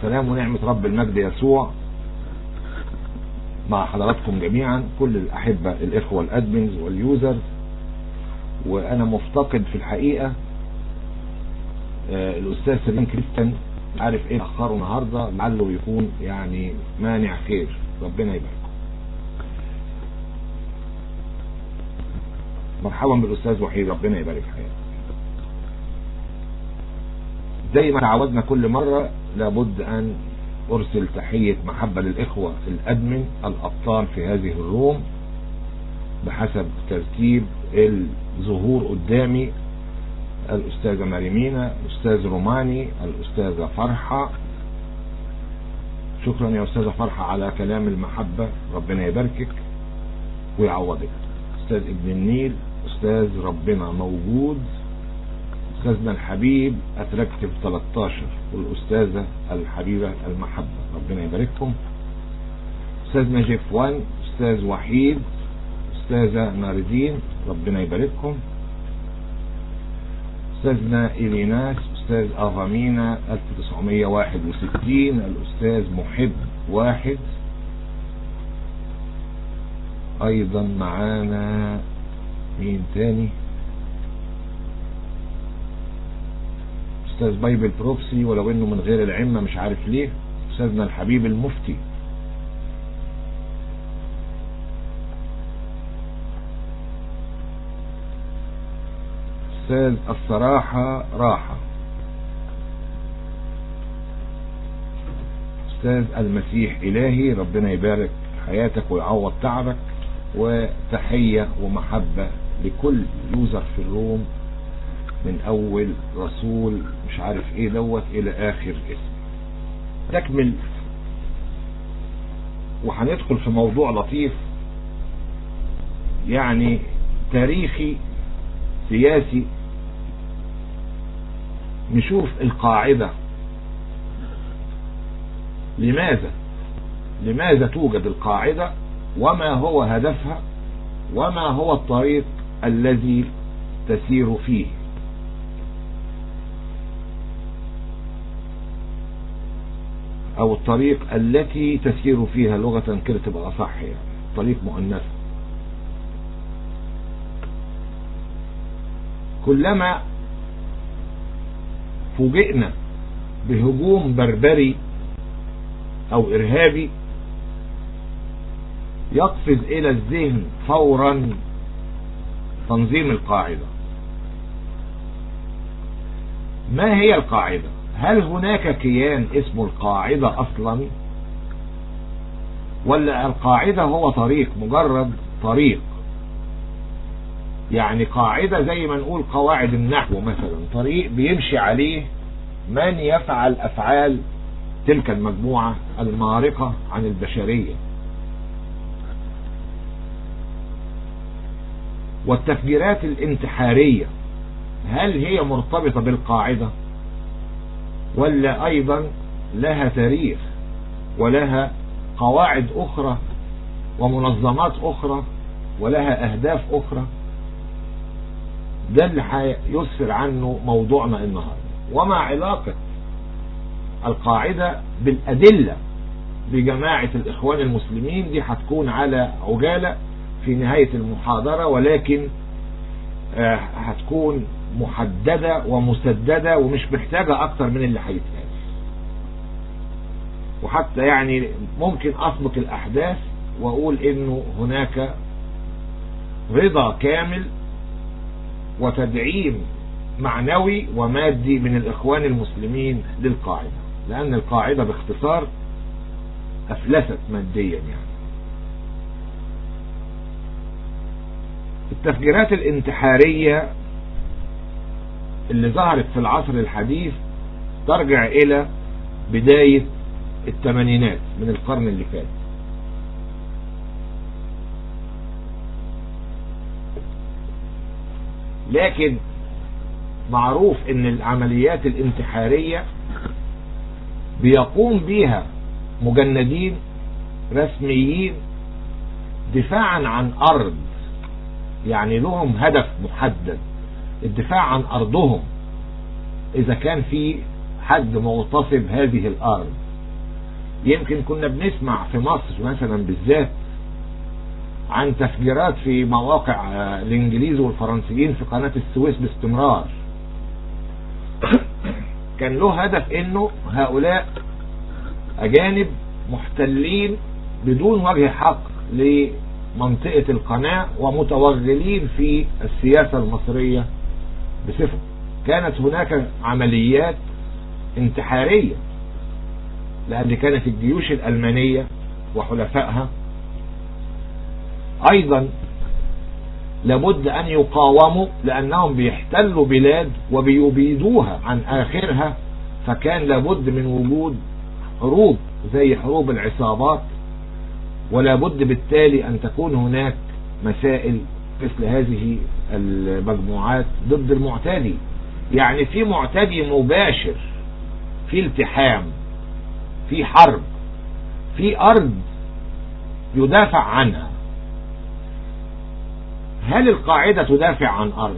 سلام ونعمة رب المجد يسوع مع حضراتكم جميعا كل الأحبة الإخوة الأدمنز واليوزرز وأنا مفتقد في الحقيقة آه الأستاذ سليم كريستيان عارف إيه أخره النهاردة لعله يكون يعني مانع خير ربنا يبارك مرحبا بالأستاذ وحيد ربنا يبارك حياتك زي ما تعودنا كل مرة لابد أن أرسل تحية محبة للإخوة الأدمن الأبطال في هذه الروم بحسب ترتيب الظهور قدامي الأستاذة مريمينا الأستاذ روماني الأستاذة فرحة شكرا يا أستاذة فرحة على كلام المحبة ربنا يباركك ويعوضك أستاذ ابن النيل أستاذ ربنا موجود أستاذنا الحبيب أتركتب 13 والأستاذة الحبيبة المحبة ربنا يبارككم أستاذنا جيف وان أستاذ وحيد أستاذة ناردين ربنا يبارككم أستاذنا إليناس أستاذ أغامينا 1961 الأستاذ محب واحد أيضا معانا مين تاني استاذ بايبل بروكسي ولو انه من غير العمة مش عارف ليه استاذنا الحبيب المفتي استاذ الصراحة راحة استاذ المسيح الهي ربنا يبارك حياتك ويعوض تعبك وتحية ومحبة لكل يوزر في الروم من اول رسول مش عارف ايه دوت الى اخر اسم تكمل وهندخل في موضوع لطيف يعني تاريخي سياسي نشوف القاعدة لماذا لماذا توجد القاعدة وما هو هدفها وما هو الطريق الذي تسير فيه او الطريق التي تسير فيها لغة كده تبقى اصح يعني طريق مؤنث كلما فوجئنا بهجوم بربري او ارهابي يقفز الى الذهن فورا تنظيم القاعدة ما هي القاعدة هل هناك كيان اسمه القاعدة اصلا ولا القاعدة هو طريق مجرد طريق يعني قاعدة زي ما نقول قواعد النحو مثلا طريق بيمشي عليه من يفعل افعال تلك المجموعة المارقة عن البشرية والتفجيرات الانتحارية هل هي مرتبطة بالقاعدة ولا ايضا لها تاريخ ولها قواعد اخرى ومنظمات اخرى ولها اهداف اخرى ده اللي هيسفر عنه موضوعنا النهاردة وما علاقة القاعدة بالادلة بجماعة الاخوان المسلمين دي هتكون على عجالة في نهاية المحاضرة ولكن هتكون محددة ومسددة ومش محتاجة اكتر من اللي هيتقال وحتى يعني ممكن اسبق الاحداث واقول انه هناك رضا كامل وتدعيم معنوي ومادي من الاخوان المسلمين للقاعدة لان القاعدة باختصار افلست ماديا يعني التفجيرات الانتحارية اللي ظهرت في العصر الحديث ترجع الى بداية الثمانينات من القرن اللي فات لكن معروف ان العمليات الانتحارية بيقوم بيها مجندين رسميين دفاعا عن ارض يعني لهم هدف محدد الدفاع عن ارضهم اذا كان في حد مغتصب هذه الارض يمكن كنا بنسمع في مصر مثلا بالذات عن تفجيرات في مواقع الانجليز والفرنسيين في قناة السويس باستمرار كان له هدف انه هؤلاء اجانب محتلين بدون وجه حق لمنطقة القناة ومتوغلين في السياسة المصرية بصفة كانت هناك عمليات انتحارية لأن كانت الجيوش الألمانية وحلفائها أيضا لابد أن يقاوموا لأنهم بيحتلوا بلاد وبيبيدوها عن آخرها فكان لابد من وجود حروب زي حروب العصابات ولا بد بالتالي أن تكون هناك مسائل مثل هذه المجموعات ضد المعتدي يعني في معتدي مباشر في التحام في حرب في أرض يدافع عنها هل القاعدة تدافع عن أرض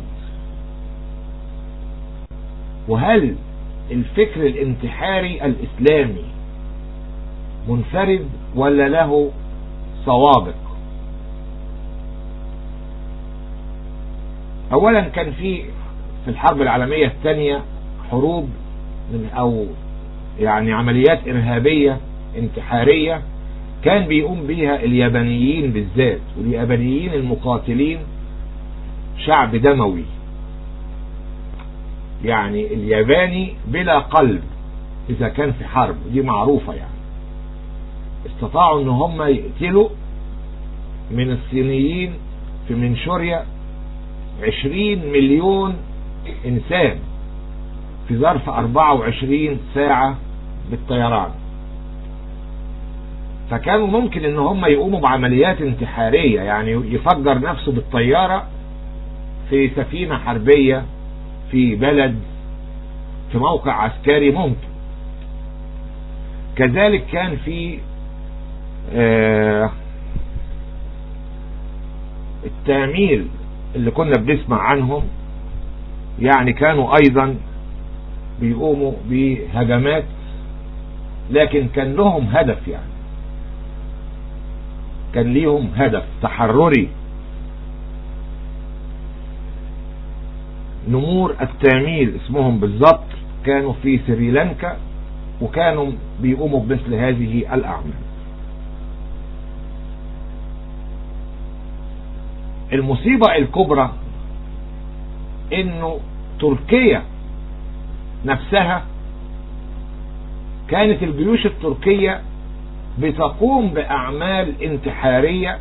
وهل الفكر الانتحاري الإسلامي منفرد ولا له سوابق اولا كان في في الحرب العالمية الثانية حروب من او يعني عمليات ارهابية انتحارية كان بيقوم بيها اليابانيين بالذات واليابانيين المقاتلين شعب دموي يعني الياباني بلا قلب اذا كان في حرب دي معروفة يعني استطاعوا ان هم يقتلوا من الصينيين في منشوريا عشرين مليون انسان في ظرف اربعة وعشرين ساعة بالطيران فكانوا ممكن ان هم يقوموا بعمليات انتحارية يعني يفجر نفسه بالطيارة في سفينة حربية في بلد في موقع عسكري ممكن كذلك كان في آه التاميل اللي كنا بنسمع عنهم يعني كانوا ايضا بيقوموا بهجمات لكن كان لهم هدف يعني كان ليهم هدف تحرري نمور التاميل اسمهم بالضبط كانوا في سريلانكا وكانوا بيقوموا بمثل هذه الأعمال المصيبة الكبرى انه تركيا نفسها كانت الجيوش التركية بتقوم بأعمال انتحارية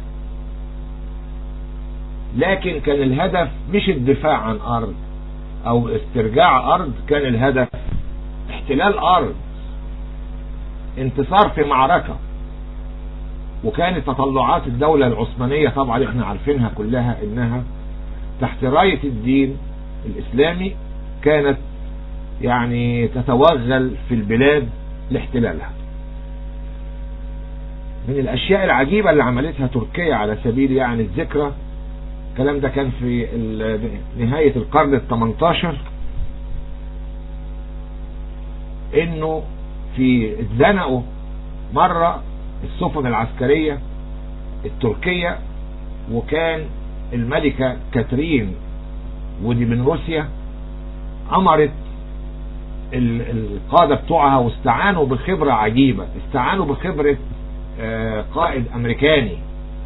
لكن كان الهدف مش الدفاع عن أرض أو استرجاع أرض كان الهدف احتلال أرض انتصار في معركة وكانت تطلعات الدولة العثمانية طبعا احنا عارفينها كلها انها تحت راية الدين الاسلامي كانت يعني تتوغل في البلاد لاحتلالها من الاشياء العجيبة اللي عملتها تركيا على سبيل يعني الذكرى الكلام ده كان في نهاية القرن الثمنتاشر انه في اتزنقوا مرة السفن العسكرية التركية وكان الملكة كاترين ودي من روسيا امرت القادة بتوعها واستعانوا بخبرة عجيبة استعانوا بخبرة قائد امريكاني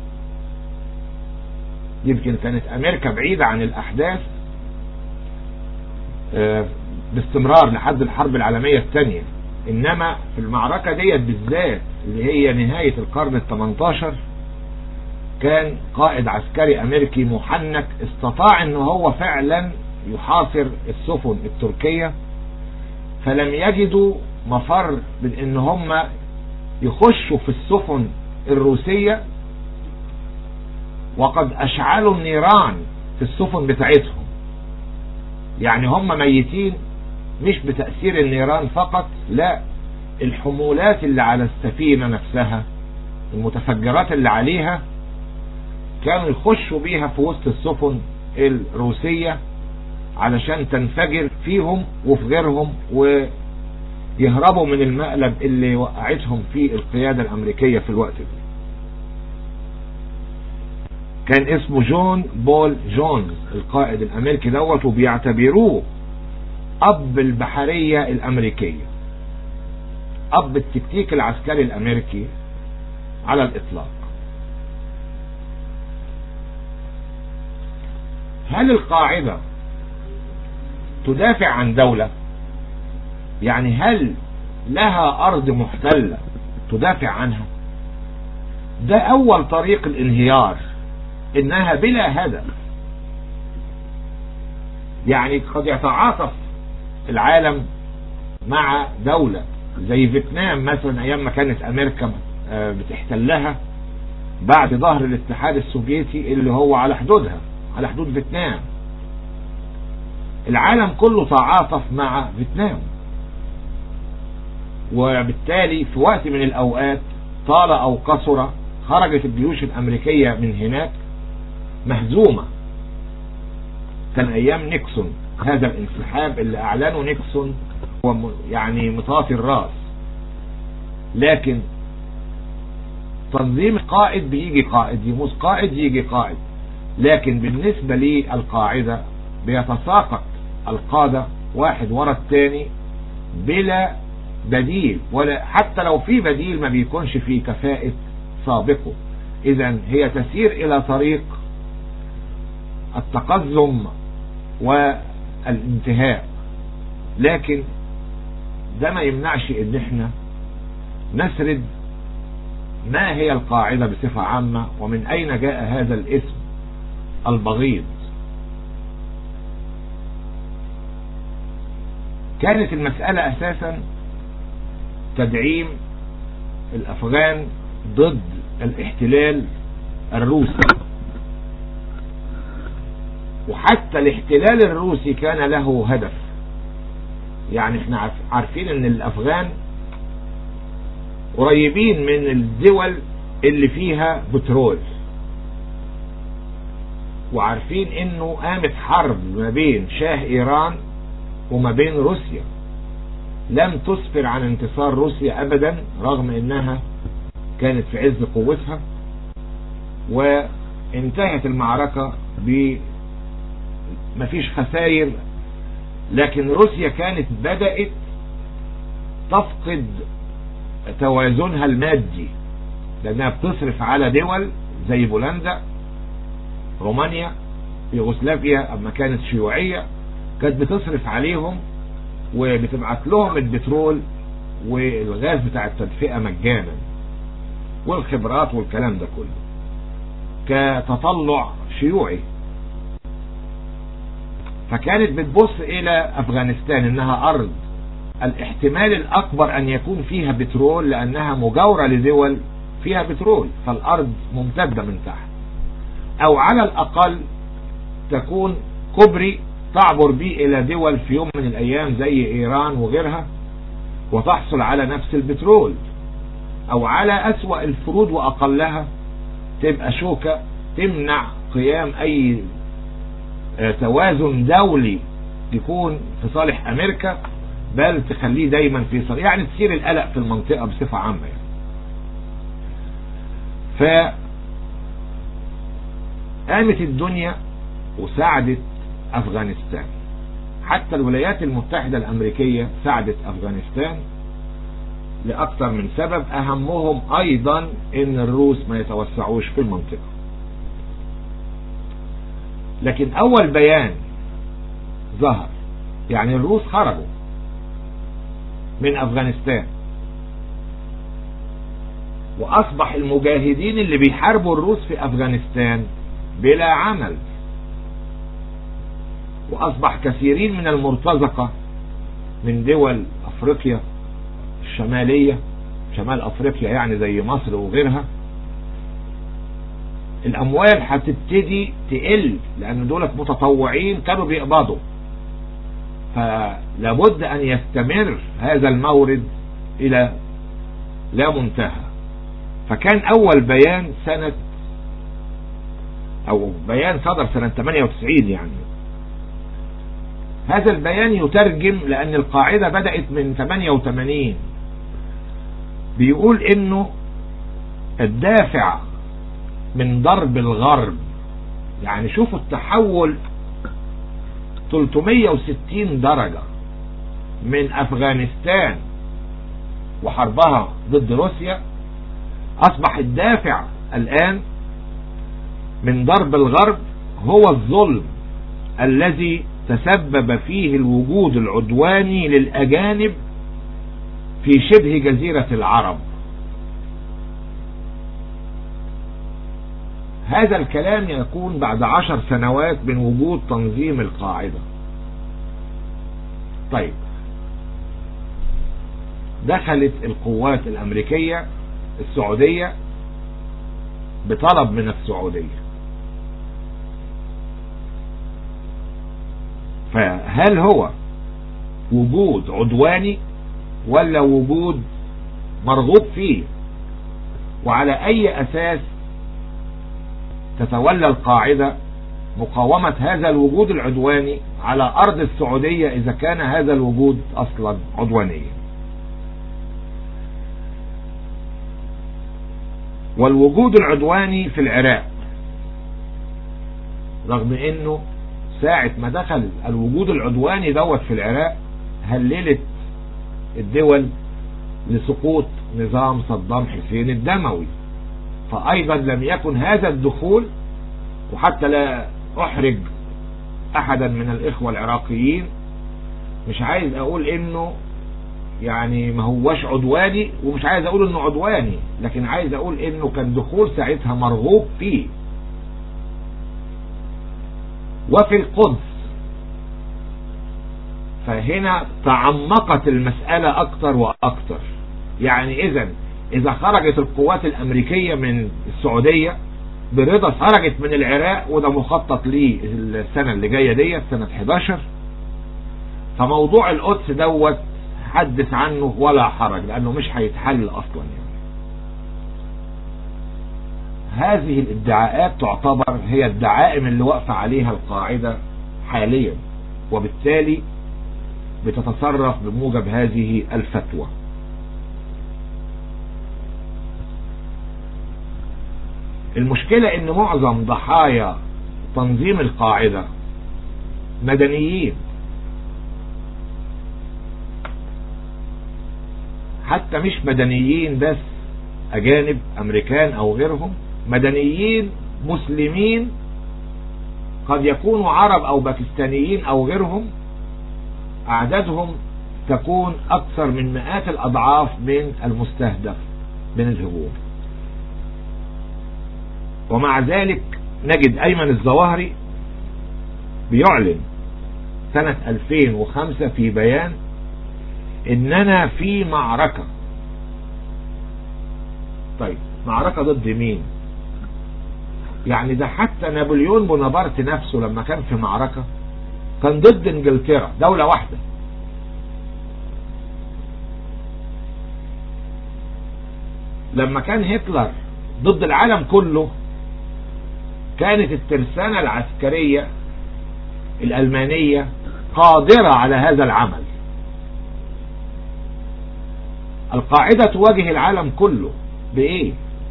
يمكن كانت امريكا بعيدة عن الاحداث باستمرار لحد الحرب العالمية الثانية انما في المعركة ديت بالذات اللي هي نهاية القرن الثمنتاشر كان قائد عسكري امريكي محنك استطاع ان هو فعلا يحاصر السفن التركية فلم يجدوا مفر من ان هم يخشوا في السفن الروسية وقد اشعلوا النيران في السفن بتاعتهم يعني هم ميتين مش بتأثير النيران فقط لا الحمولات اللي على السفينة نفسها المتفجرات اللي عليها كانوا يخشوا بيها في وسط السفن الروسية علشان تنفجر فيهم وفي غيرهم يهربوا من المقلب اللي وقعتهم فيه القيادة الأمريكية في الوقت ده كان اسمه جون بول جونز القائد الأمريكي دوت وبيعتبروه أب البحرية الأمريكية أب التكتيك العسكري الأمريكي على الإطلاق هل القاعدة تدافع عن دولة يعني هل لها أرض محتلة تدافع عنها ده أول طريق الانهيار إنها بلا هدف يعني قد يتعاطف العالم مع دولة زي فيتنام مثلا أيام ما كانت أمريكا بتحتلها بعد ظهر الاتحاد السوفيتي اللي هو على حدودها على حدود فيتنام العالم كله تعاطف مع فيتنام وبالتالي في وقت من الأوقات طال أو قصر خرجت الجيوش الأمريكية من هناك مهزومة كان أيام نيكسون هذا الانسحاب اللي أعلنه نيكسون هو يعني مطاطي الراس لكن تنظيم القائد بيجي قائد يموت قائد يجي قائد لكن بالنسبة للقاعدة بيتساقط القادة واحد ورا الثاني بلا بديل ولا حتى لو في بديل ما بيكونش في كفاءة سابقه اذا هي تسير الى طريق التقزم والانتهاء لكن ده ما يمنعش ان احنا نسرد ما هي القاعدة بصفة عامة ومن اين جاء هذا الاسم البغيض كانت المسألة اساسا تدعيم الافغان ضد الاحتلال الروسي وحتى الاحتلال الروسي كان له هدف يعني احنا عارفين ان الافغان قريبين من الدول اللي فيها بترول وعارفين انه قامت حرب ما بين شاه ايران وما بين روسيا لم تسفر عن انتصار روسيا ابدا رغم انها كانت في عز قوتها وانتهت المعركة ب مفيش خسائر لكن روسيا كانت بدأت تفقد توازنها المادي لانها بتصرف على دول زي بولندا رومانيا يوغوسلافيا اما كانت شيوعية كانت بتصرف عليهم وبتبعت لهم البترول والغاز بتاع التدفئة مجانا والخبرات والكلام ده كله كتطلع شيوعي فكانت بتبص الى افغانستان انها ارض الاحتمال الاكبر ان يكون فيها بترول لانها مجاورة لدول فيها بترول فالارض ممتدة من تحت او على الاقل تكون كبري تعبر به الى دول في يوم من الايام زي ايران وغيرها وتحصل على نفس البترول او على اسوأ الفروض واقلها تبقى شوكة تمنع قيام اي توازن دولي يكون في صالح امريكا بل تخليه دايما في صالح يعني تثير القلق في المنطقة بصفة عامة يعني. ف قامت الدنيا وساعدت افغانستان حتى الولايات المتحدة الامريكية ساعدت افغانستان لأكثر من سبب أهمهم أيضا إن الروس ما يتوسعوش في المنطقة لكن أول بيان ظهر يعني الروس خرجوا من أفغانستان وأصبح المجاهدين اللي بيحاربوا الروس في أفغانستان بلا عمل وأصبح كثيرين من المرتزقة من دول أفريقيا الشمالية شمال افريقيا يعني زي مصر وغيرها الاموال هتبتدي تقل لان دولت متطوعين كانوا بيقبضوا فلابد ان يستمر هذا المورد الى لا منتهى فكان اول بيان سنة او بيان صدر سنة 98 يعني هذا البيان يترجم لأن القاعدة بدأت من 88 بيقول إنه الدافع من ضرب الغرب يعني شوفوا التحول 360 درجة من أفغانستان وحربها ضد روسيا أصبح الدافع الآن من ضرب الغرب هو الظلم الذي تسبب فيه الوجود العدواني للأجانب في شبه جزيرة العرب هذا الكلام يكون بعد عشر سنوات من وجود تنظيم القاعدة طيب دخلت القوات الأمريكية السعودية بطلب من السعودية فهل هو وجود عدواني ولا وجود مرغوب فيه وعلى اي اساس تتولى القاعدة مقاومة هذا الوجود العدواني على ارض السعودية اذا كان هذا الوجود اصلا عدوانيا والوجود العدواني في العراق رغم انه ساعة ما دخل الوجود العدواني دوت في العراق هللت الدول لسقوط نظام صدام حسين الدموي فأيضا لم يكن هذا الدخول وحتى لا أحرج أحدا من الإخوة العراقيين مش عايز أقول إنه يعني ما هوش عدواني ومش عايز أقول إنه عدواني لكن عايز أقول إنه كان دخول ساعتها مرغوب فيه وفي القدس فهنا تعمقت المسألة أكتر وأكتر يعني إذا إذا خرجت القوات الأمريكية من السعودية برضا خرجت من العراق وده مخطط ليه السنة اللي جاية دي سنة 11 فموضوع القدس دوت حدث عنه ولا حرج لأنه مش هيتحل أصلا يعني هذه الادعاءات تعتبر هي الدعائم اللي واقفة عليها القاعدة حاليا وبالتالي بتتصرف بموجب هذه الفتوى المشكلة ان معظم ضحايا تنظيم القاعدة مدنيين حتى مش مدنيين بس اجانب امريكان او غيرهم مدنيين مسلمين قد يكونوا عرب او باكستانيين او غيرهم اعدادهم تكون اكثر من مئات الاضعاف من المستهدف من الهجوم ومع ذلك نجد ايمن الظواهري بيعلن سنة 2005 في بيان اننا في معركة طيب معركة ضد مين يعني ده حتى نابليون بونابرت نفسه لما كان في معركة كان ضد انجلترا دولة واحدة لما كان هتلر ضد العالم كله كانت الترسانة العسكرية الألمانية قادرة على هذا العمل القاعدة تواجه العالم كله بإيه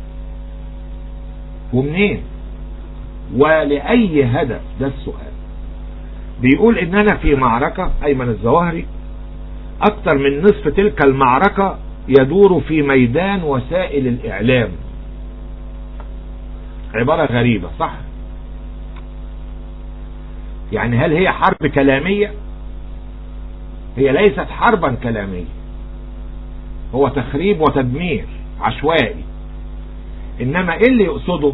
ومنين ولأي هدف ده السؤال بيقول إننا في معركة أيمن الظواهري أكثر من نصف تلك المعركة يدور في ميدان وسائل الإعلام عبارة غريبة صح يعني هل هي حرب كلامية هي ليست حربا كلامية هو تخريب وتدمير عشوائي انما ايه اللي يقصده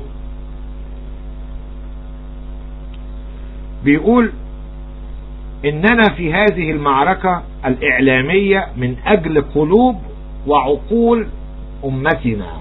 بيقول اننا في هذه المعركة الاعلامية من اجل قلوب وعقول امتنا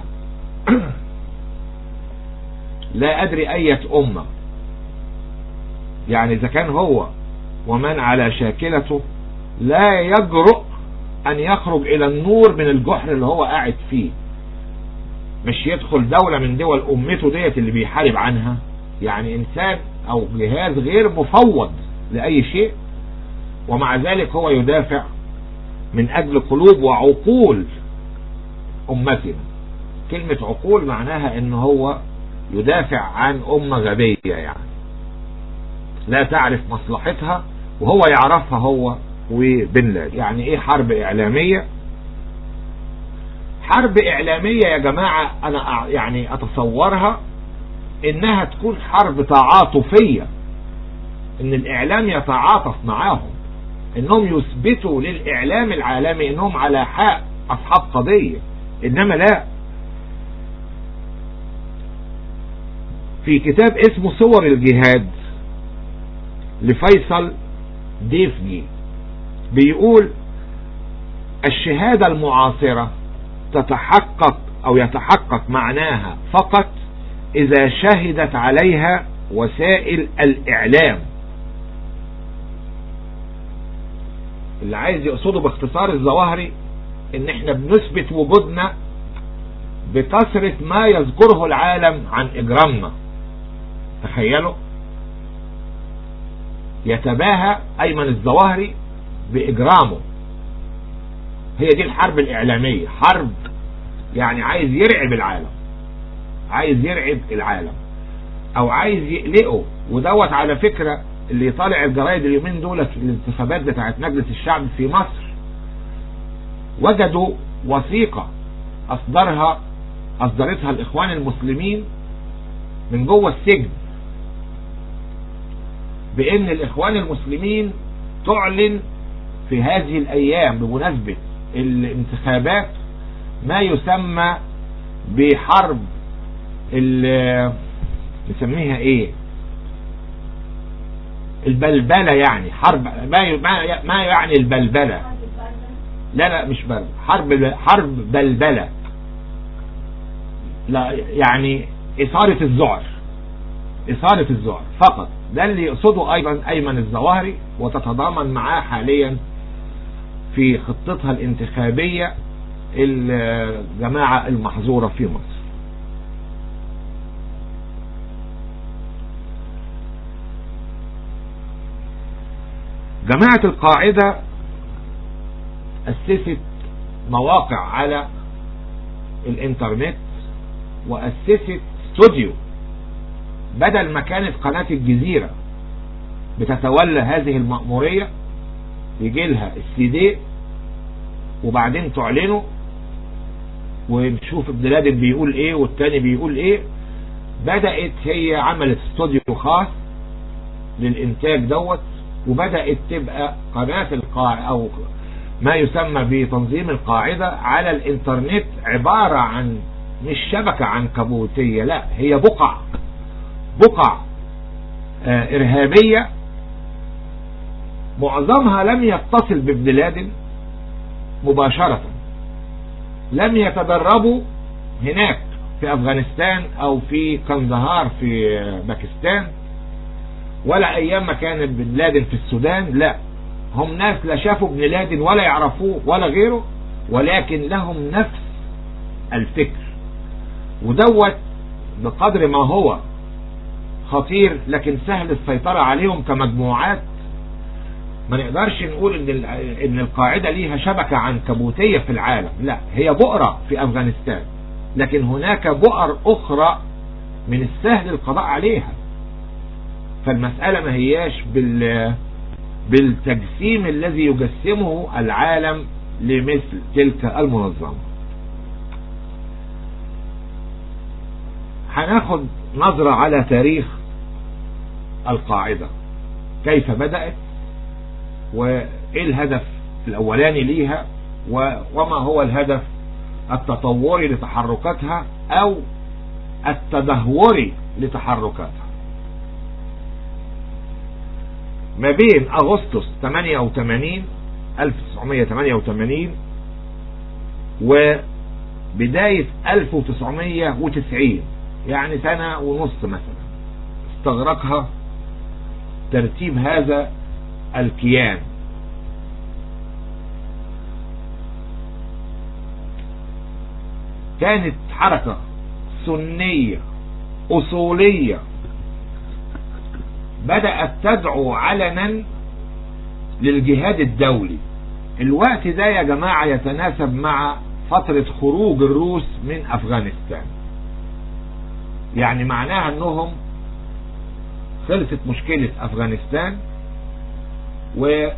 لا ادري اية امة يعني اذا كان هو ومن على شاكلته لا يجرؤ ان يخرج الى النور من الجحر اللي هو قاعد فيه مش يدخل دولة من دول امته ديت اللي بيحارب عنها يعني انسان او جهاز غير مفوض لاي شيء ومع ذلك هو يدافع من أجل قلوب وعقول أمتنا كلمة عقول معناها ان هو يدافع عن أمة غبية يعني لا تعرف مصلحتها وهو يعرفها هو وبن لادن يعني ايه حرب اعلامية حرب اعلامية يا جماعة انا يعني اتصورها انها تكون حرب تعاطفية ان الاعلام يتعاطف معاهم انهم يثبتوا للاعلام العالمي انهم على حق اصحاب قضية انما لا في كتاب اسمه صور الجهاد لفيصل ديفجي بيقول الشهادة المعاصرة تتحقق او يتحقق معناها فقط اذا شهدت عليها وسائل الاعلام اللي عايز يقصده باختصار الظواهري ان احنا بنثبت وجودنا بكثرة ما يذكره العالم عن اجرامنا تخيلوا يتباهى ايمن الظواهري باجرامه هي دي الحرب الاعلامية حرب يعني عايز يرعب العالم عايز يرعب العالم او عايز يقلقه ودوت على فكرة اللي طالع الجرايد اليومين دول في الانتخابات بتاعت مجلس الشعب في مصر وجدوا وثيقة اصدرها اصدرتها الاخوان المسلمين من جوه السجن بان الاخوان المسلمين تعلن في هذه الايام بمناسبة الانتخابات ما يسمى بحرب نسميها ايه البلبلة يعني حرب ما ما يعني البلبلة لا لا مش بلبلة حرب حرب بلبلة لا يعني إثارة الذعر إثارة الذعر فقط ده اللي يقصده أيضا أيمن الظواهري وتتضامن معاه حاليا في خطتها الانتخابية الجماعة المحظورة في مصر جماعة القاعدة أسست مواقع على الانترنت وأسست استوديو بدل ما كانت قناة الجزيرة بتتولى هذه المأمورية يجي لها السي دي وبعدين تعلنه ونشوف ابن لادن بيقول ايه والتاني بيقول ايه بدأت هي عملت استوديو خاص للانتاج دوت وبدأت تبقى قناة القاع او ما يسمى بتنظيم القاعدة على الانترنت عبارة عن مش شبكة عنكبوتية لا هي بقع بقع آه ارهابية معظمها لم يتصل بابن لادن مباشرة لم يتدربوا هناك في افغانستان او في كندهار في باكستان ولا ايام ما كان بن لادن في السودان لا هم ناس لا شافوا ابن لادن ولا يعرفوه ولا غيره ولكن لهم نفس الفكر ودوت بقدر ما هو خطير لكن سهل السيطرة عليهم كمجموعات ما نقدرش نقول ان ان القاعدة ليها شبكة عنكبوتية في العالم لا هي بؤرة في افغانستان لكن هناك بؤر اخرى من السهل القضاء عليها فالمسألة ما هياش بال بالتجسيم الذي يجسمه العالم لمثل تلك المنظمة هناخد نظرة على تاريخ القاعدة كيف بدأت وايه الهدف الاولاني ليها وما هو الهدف التطوري لتحركاتها او التدهوري لتحركاتها ما بين اغسطس 88 1988 وبداية 1990 يعني سنة ونص مثلا استغرقها ترتيب هذا الكيان كانت حركة سنية أصولية بدأت تدعو علنا للجهاد الدولي الوقت ده يا جماعة يتناسب مع فترة خروج الروس من أفغانستان يعني معناها أنهم خلصت مشكلة أفغانستان وعايزين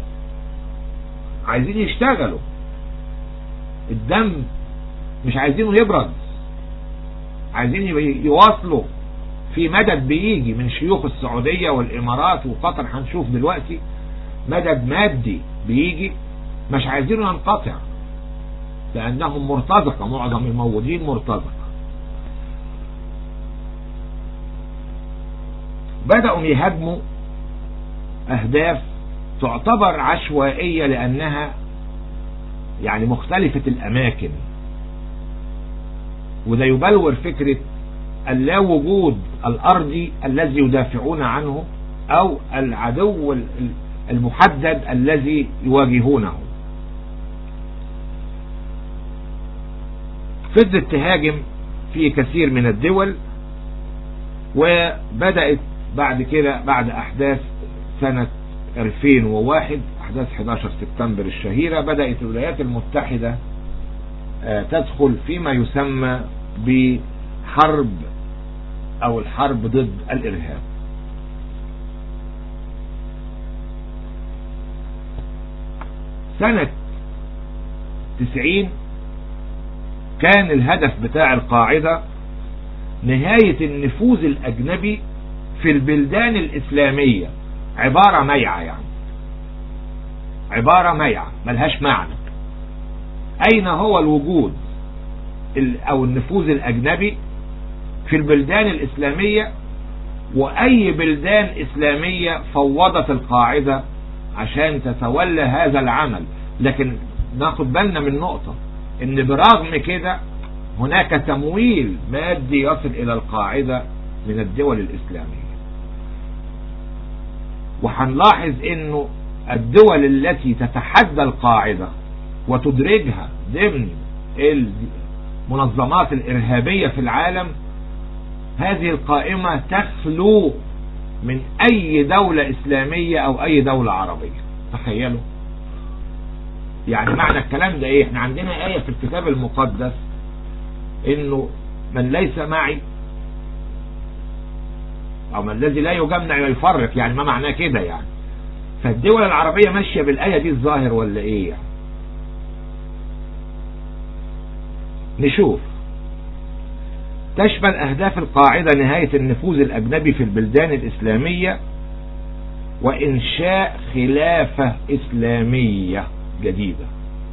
يشتغلوا الدم مش عايزينه يبرد عايزين يواصلوا في مدد بيجي من شيوخ السعودية والإمارات وقطر هنشوف دلوقتي مدد مادي بيجي مش عايزينه ينقطع لأنهم مرتزقة معظم الموجودين مرتزقة بدأوا يهاجموا أهداف تعتبر عشوائية لأنها يعني مختلفة الأماكن وده يبلور فكرة اللا وجود الأرضي الذي يدافعون عنه أو العدو المحدد الذي يواجهونه فضلت تهاجم في كثير من الدول وبدأت بعد كده بعد أحداث سنة 2001 أحداث 11 سبتمبر الشهيرة بدأت الولايات المتحدة تدخل فيما يسمى بحرب أو الحرب ضد الإرهاب سنة 90 كان الهدف بتاع القاعدة نهاية النفوذ الأجنبي في البلدان الإسلامية عبارة ميعة يعني عبارة ميعة ملهاش معنى أين هو الوجود أو النفوذ الأجنبي في البلدان الإسلامية وأي بلدان إسلامية فوضت القاعدة عشان تتولى هذا العمل لكن ناخد بالنا من نقطة ان برغم كده هناك تمويل مادي يصل الى القاعدة من الدول الاسلامية وهنلاحظ انه الدول التي تتحدى القاعدة وتدرجها ضمن المنظمات الارهابية في العالم هذه القائمة تخلو من اي دولة اسلامية او اي دولة عربية تخيلوا يعني معنى الكلام ده ايه احنا عندنا آية في الكتاب المقدس انه من ليس معي او من الذي لا يجمع ويفرق يعني ما معناه كده يعني فالدول العربية ماشية بالآية دي الظاهر ولا ايه يعني نشوف تشمل أهداف القاعدة نهاية النفوذ الأجنبي في البلدان الإسلامية وإنشاء خلافة إسلامية جديدة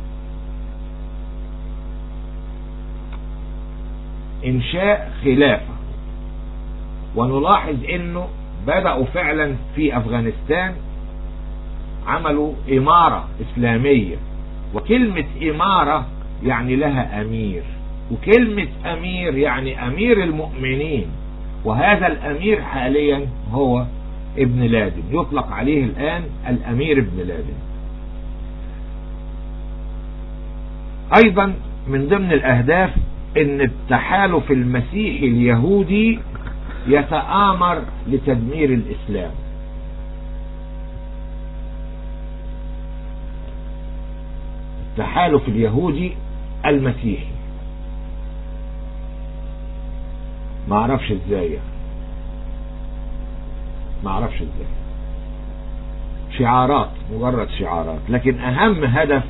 إنشاء خلافة ونلاحظ أنه بدأوا فعلا في أفغانستان عملوا إمارة إسلامية وكلمة إمارة يعني لها أمير وكلمة أمير يعني أمير المؤمنين وهذا الأمير حاليا هو ابن لادن يطلق عليه الآن الأمير ابن لادن أيضا من ضمن الأهداف أن التحالف المسيحي اليهودي يتآمر لتدمير الإسلام التحالف اليهودي المسيحي ما اعرفش ازاي ما اعرفش ازاي شعارات مجرد شعارات لكن اهم هدف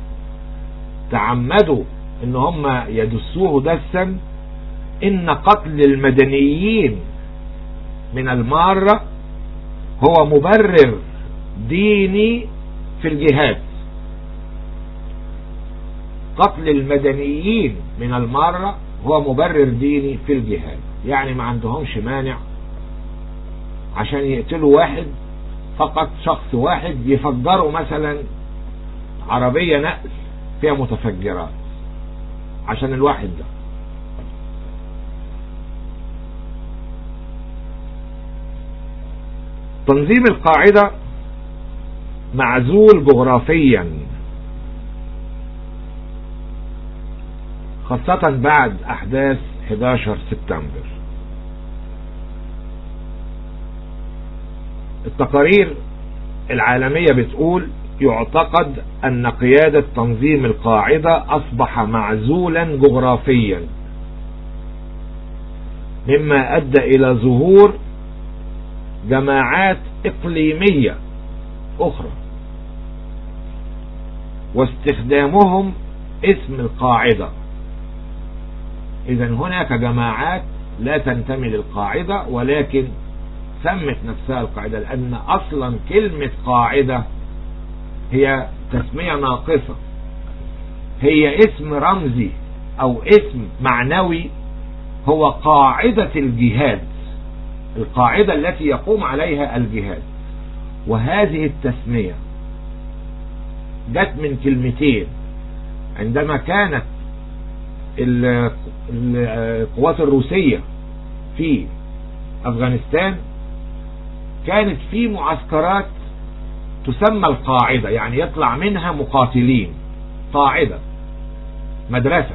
تعمدوا ان هم يدسوه دسا ان قتل المدنيين من المارة هو مبرر ديني في الجهاد قتل المدنيين من المارة هو مبرر ديني في الجهاد يعني ما عندهمش مانع عشان يقتلوا واحد فقط شخص واحد يفجروا مثلا عربية نقل فيها متفجرات عشان الواحد ده تنظيم القاعدة معزول جغرافيا خاصة بعد أحداث 11 سبتمبر التقارير العالمية بتقول يعتقد أن قيادة تنظيم القاعدة أصبح معزولا جغرافيا مما أدى إلى ظهور جماعات إقليمية أخرى واستخدامهم اسم القاعدة إذا هناك جماعات لا تنتمي للقاعدة ولكن سمت نفسها القاعدة لأن أصلا كلمة قاعدة هي تسمية ناقصة هي اسم رمزي أو اسم معنوي هو قاعدة الجهاد القاعدة التي يقوم عليها الجهاد وهذه التسمية جت من كلمتين عندما كانت القوات الروسية في أفغانستان كانت في معسكرات تسمى القاعدة يعني يطلع منها مقاتلين قاعدة مدرسة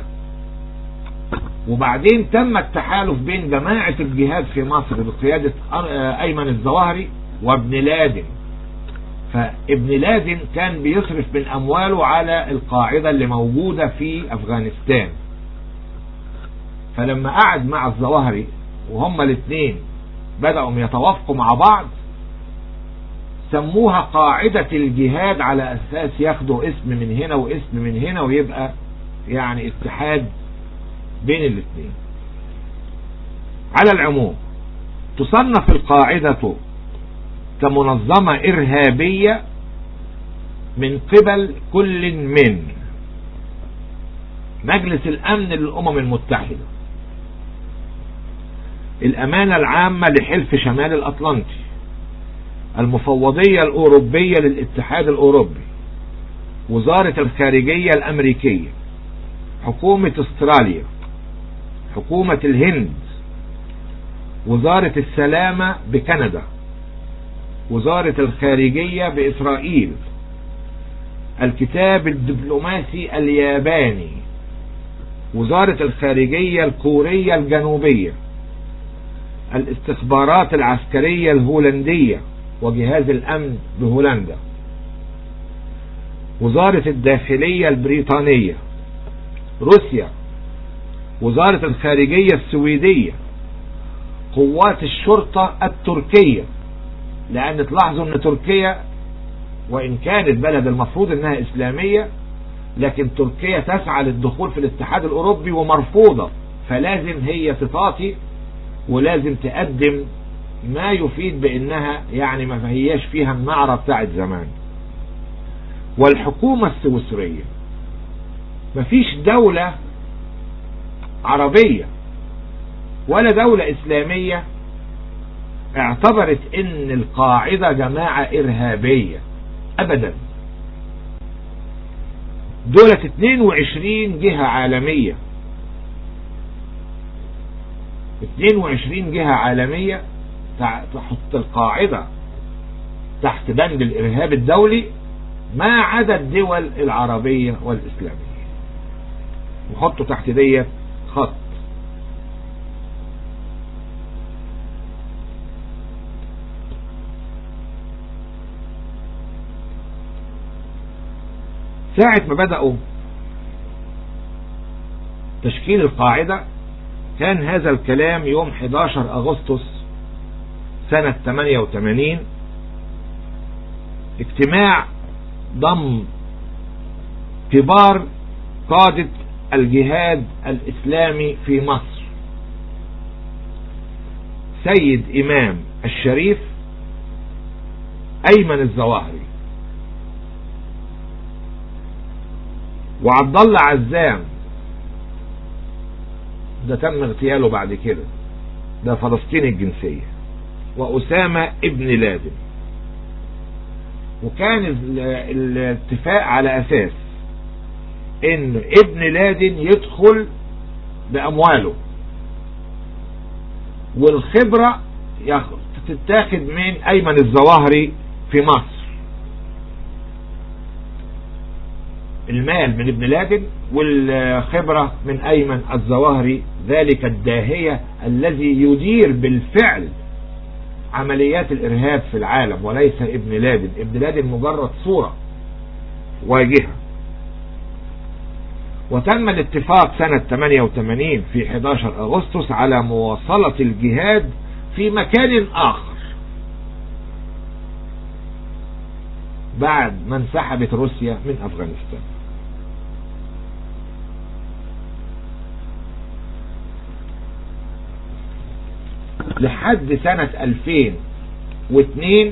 وبعدين تم التحالف بين جماعة الجهاد في مصر بقيادة أيمن الظواهري وابن لادن فابن لادن كان بيصرف من أمواله على القاعدة اللي موجودة في أفغانستان فلما قعد مع الظواهري وهما الاثنين بدأوا يتوافقوا مع بعض سموها قاعدة الجهاد على أساس ياخدوا اسم من هنا واسم من هنا ويبقى يعني اتحاد بين الاثنين على العموم تصنف القاعدة كمنظمة إرهابية من قبل كل من مجلس الأمن للأمم المتحدة الأمانة العامة لحلف شمال الأطلنطي المفوضية الأوروبية للاتحاد الأوروبي وزارة الخارجية الأمريكية حكومة استراليا حكومة الهند وزارة السلامة بكندا وزارة الخارجية بإسرائيل الكتاب الدبلوماسي الياباني وزارة الخارجية الكورية الجنوبية الاستخبارات العسكرية الهولندية وجهاز الأمن بهولندا وزارة الداخلية البريطانية روسيا وزارة الخارجية السويدية قوات الشرطة التركية لأن تلاحظوا أن تركيا وإن كانت بلد المفروض أنها إسلامية لكن تركيا تسعى للدخول في الاتحاد الأوروبي ومرفوضة فلازم هي تطاطي ولازم تقدم ما يفيد بأنها يعني ما هياش فيها النعرة بتاعت زمان والحكومة السويسرية مفيش دولة عربية ولا دولة إسلامية اعتبرت ان القاعدة جماعة ارهابية ابدا دولة 22 جهة عالمية 22 جهة عالمية تحط القاعدة تحت بند الارهاب الدولي ما عدا الدول العربية والاسلامية وحطوا تحت ديت خط ساعة ما بدأوا تشكيل القاعدة كان هذا الكلام يوم 11 أغسطس سنة 88 اجتماع ضم كبار قادة الجهاد الإسلامي في مصر سيد إمام الشريف أيمن الزواهري وعبد الله عزام ده تم اغتياله بعد كده ده فلسطيني الجنسية وأسامة ابن لادن وكان الاتفاق على أساس ان ابن لادن يدخل بأمواله والخبرة تتاخد من أيمن الظواهري في مصر المال من ابن لادن والخبرة من أيمن الظواهري ذلك الداهية الذي يدير بالفعل عمليات الإرهاب في العالم وليس ابن لادن ابن لادن مجرد صورة واجهة وتم الاتفاق سنة 88 في 11 أغسطس على مواصلة الجهاد في مكان آخر بعد ما انسحبت روسيا من أفغانستان لحد سنة 2002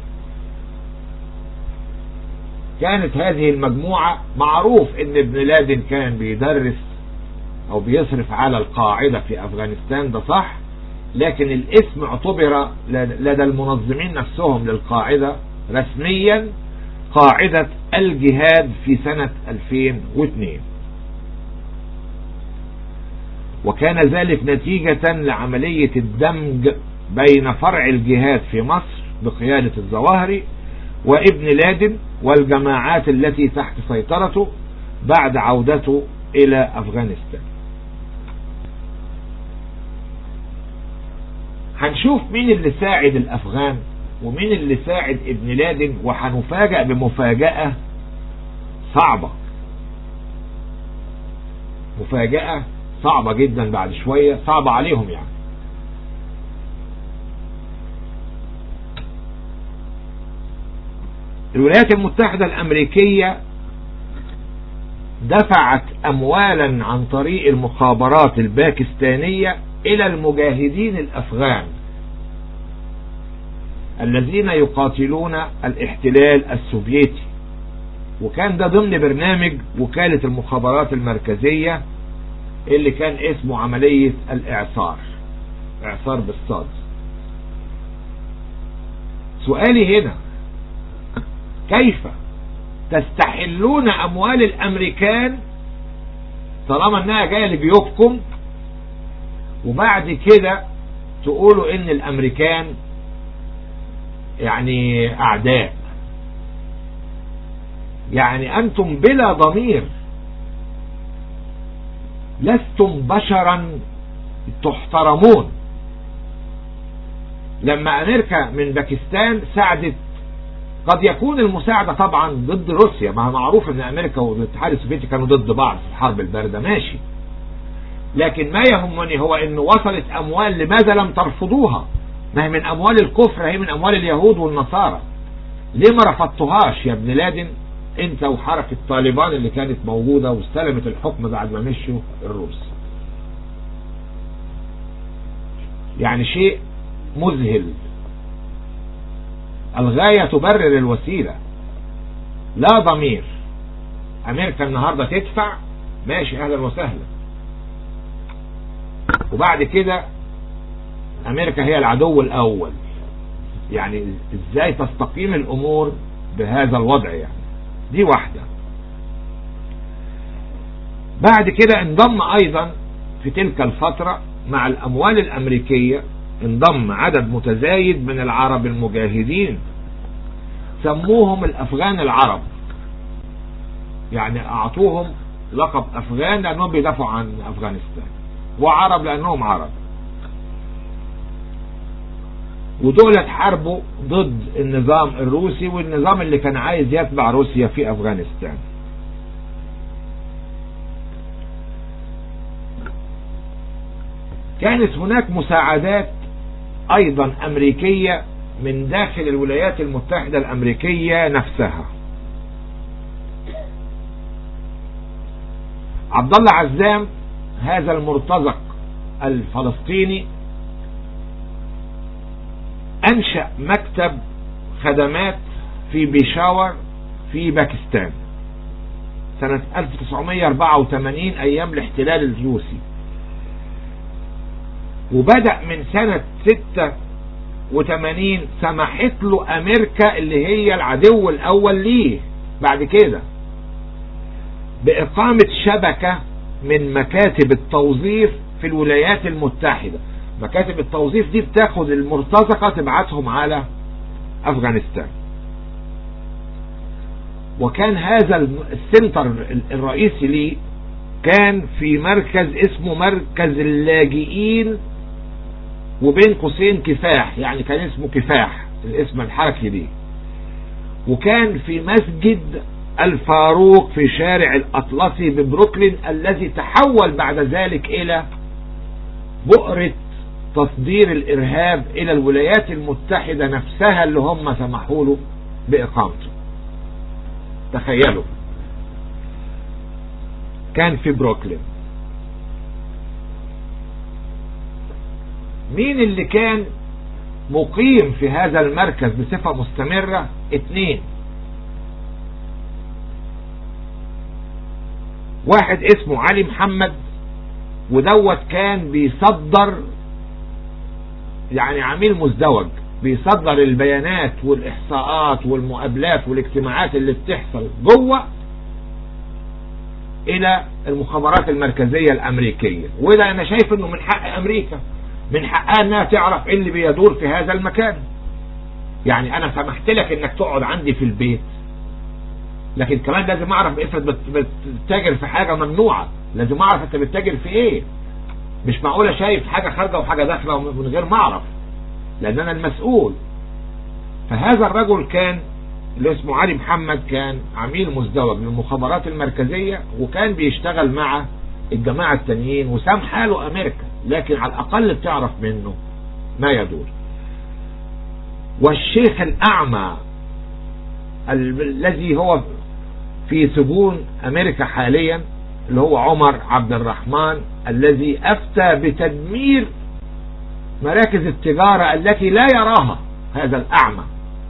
كانت هذه المجموعة معروف ان ابن لادن كان بيدرس او بيصرف على القاعدة في افغانستان ده صح لكن الاسم اعتبر لدى المنظمين نفسهم للقاعدة رسميا قاعدة الجهاد في سنة 2002 وكان ذلك نتيجة لعملية الدمج بين فرع الجهاد في مصر بقيادة الظواهري وابن لادن والجماعات التي تحت سيطرته بعد عودته إلى أفغانستان هنشوف مين اللي ساعد الأفغان ومين اللي ساعد ابن لادن وهنفاجأ بمفاجأة صعبة مفاجأة صعبة جدا بعد شوية صعبة عليهم يعني الولايات المتحدة الأمريكية دفعت أموالا عن طريق المخابرات الباكستانية إلى المجاهدين الأفغان الذين يقاتلون الاحتلال السوفيتي وكان ده ضمن برنامج وكالة المخابرات المركزية اللي كان اسمه عملية الاعصار اعصار بالصاد سؤالي هنا كيف تستحلون اموال الامريكان طالما انها جايه لبيوتكم وبعد كده تقولوا ان الامريكان يعني اعداء يعني انتم بلا ضمير لستم بشرا تحترمون لما امريكا من باكستان ساعدت قد يكون المساعدة طبعا ضد روسيا ما معروف ان امريكا والاتحاد السوفيتي كانوا ضد بعض في الحرب الباردة ماشي لكن ما يهمني هو ان وصلت اموال لماذا لم ترفضوها ما هي من اموال الكفر هي من اموال اليهود والنصارى ليه ما رفضتوهاش يا ابن لادن انت وحركة طالبان اللي كانت موجودة واستلمت الحكم بعد ما مشوا الروس يعني شيء مذهل الغاية تبرر الوسيلة لا ضمير امريكا النهاردة تدفع ماشي اهلا وسهلا وبعد كده امريكا هي العدو الاول يعني ازاي تستقيم الامور بهذا الوضع يعني دي واحدة بعد كده انضم ايضا في تلك الفترة مع الاموال الامريكية انضم عدد متزايد من العرب المجاهدين سموهم الافغان العرب يعني اعطوهم لقب افغان لانهم بيدافعوا عن افغانستان وعرب لانهم عرب ودول حاربوا ضد النظام الروسي والنظام اللي كان عايز يتبع روسيا في افغانستان كانت هناك مساعدات ايضا امريكية من داخل الولايات المتحدة الامريكية نفسها عبد الله عزام هذا المرتزق الفلسطيني انشأ مكتب خدمات في بيشاور في باكستان سنة 1984 ايام الاحتلال الروسي وبدأ من سنة 86 سمحت له امريكا اللي هي العدو الاول ليه بعد كده باقامة شبكة من مكاتب التوظيف في الولايات المتحدة مكاتب التوظيف دي بتاخد المرتزقة تبعتهم على افغانستان وكان هذا السنتر الرئيسي ليه كان في مركز اسمه مركز اللاجئين وبين قوسين كفاح يعني كان اسمه كفاح الاسم الحركي دي وكان في مسجد الفاروق في شارع الأطلسي ببروكلين الذي تحول بعد ذلك إلى بؤرة تصدير الإرهاب إلى الولايات المتحدة نفسها اللي هم سمحوا له بإقامته تخيلوا كان في بروكلين مين اللي كان مقيم في هذا المركز بصفة مستمرة اتنين واحد اسمه علي محمد ودوت كان بيصدر يعني عميل مزدوج بيصدر البيانات والإحصاءات والمقابلات والاجتماعات اللي بتحصل جوه إلى المخابرات المركزية الأمريكية وده أنا شايف أنه من حق أمريكا من حقها أنها تعرف إيه اللي بيدور في هذا المكان يعني أنا سمحت لك أنك تقعد عندي في البيت لكن كمان لازم أعرف افرض بتتاجر في حاجة ممنوعة لازم أعرف أنت بتتاجر في إيه مش معقولة شايف حاجة خارجة وحاجة داخلة من غير ما أعرف لأن أنا المسؤول فهذا الرجل كان اللي اسمه علي محمد كان عميل مزدوج للمخابرات المركزية وكان بيشتغل مع الجماعة التانيين وسام حاله أمريكا لكن على الأقل بتعرف منه ما يدور والشيخ الأعمى الذي هو في سجون أمريكا حاليا اللي هو عمر عبد الرحمن الذي أفتى بتدمير مراكز التجارة التي لا يراها هذا الأعمى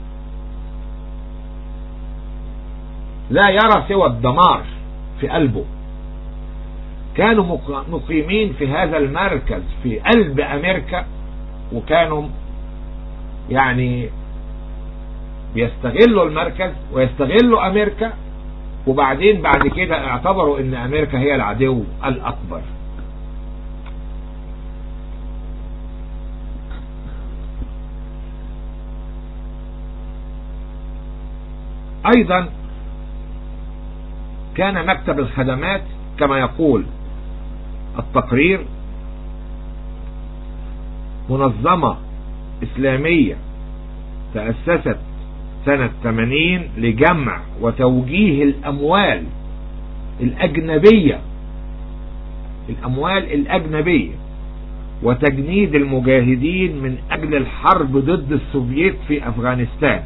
لا يرى سوى الدمار في قلبه كانوا مقيمين في هذا المركز في قلب أمريكا وكانوا يعني بيستغلوا المركز ويستغلوا أمريكا وبعدين بعد كده اعتبروا ان امريكا هي العدو الاكبر ايضا كان مكتب الخدمات كما يقول التقرير منظمة اسلامية تأسست سنة 80 لجمع وتوجيه الأموال الأجنبية الأموال الأجنبية وتجنيد المجاهدين من أجل الحرب ضد السوفييت في أفغانستان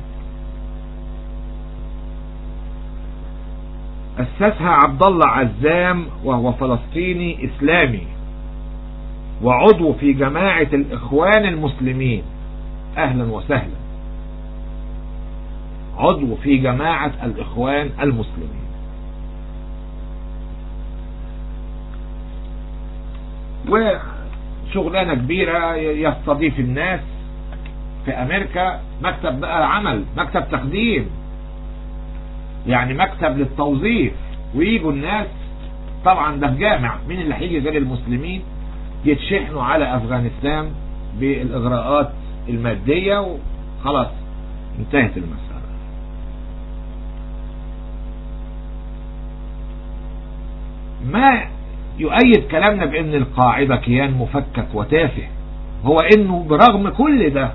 أسسها عبد الله عزام وهو فلسطيني إسلامي وعضو في جماعة الإخوان المسلمين أهلا وسهلا عضو في جماعة الإخوان المسلمين وشغلانة كبيرة يستضيف الناس في أمريكا مكتب بقى عمل مكتب تخديم يعني مكتب للتوظيف ويجوا الناس طبعا ده جامع مين اللي هيجي غير المسلمين يتشحنوا على أفغانستان بالإغراءات المادية وخلاص انتهت المسألة ما يؤيد كلامنا بأن القاعدة كيان مفكك وتافه هو أنه برغم كل ده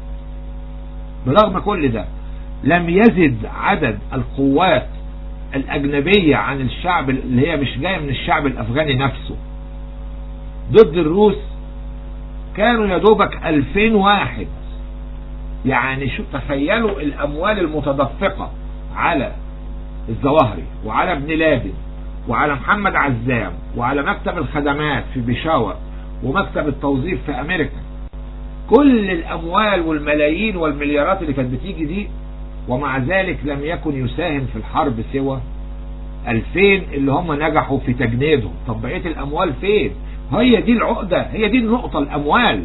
برغم كل ده لم يزد عدد القوات الأجنبية عن الشعب اللي هي مش جاية من الشعب الأفغاني نفسه ضد الروس كانوا يدوبك ألفين واحد يعني شو تخيلوا الأموال المتدفقة على الظواهري وعلى ابن لادن وعلى محمد عزام وعلى مكتب الخدمات في بيشاور ومكتب التوظيف في امريكا كل الاموال والملايين والمليارات اللي كانت بتيجي دي ومع ذلك لم يكن يساهم في الحرب سوى 2000 اللي هم نجحوا في تجنيدهم طب بقيه الاموال فين هي دي العقدة هي دي النقطة الاموال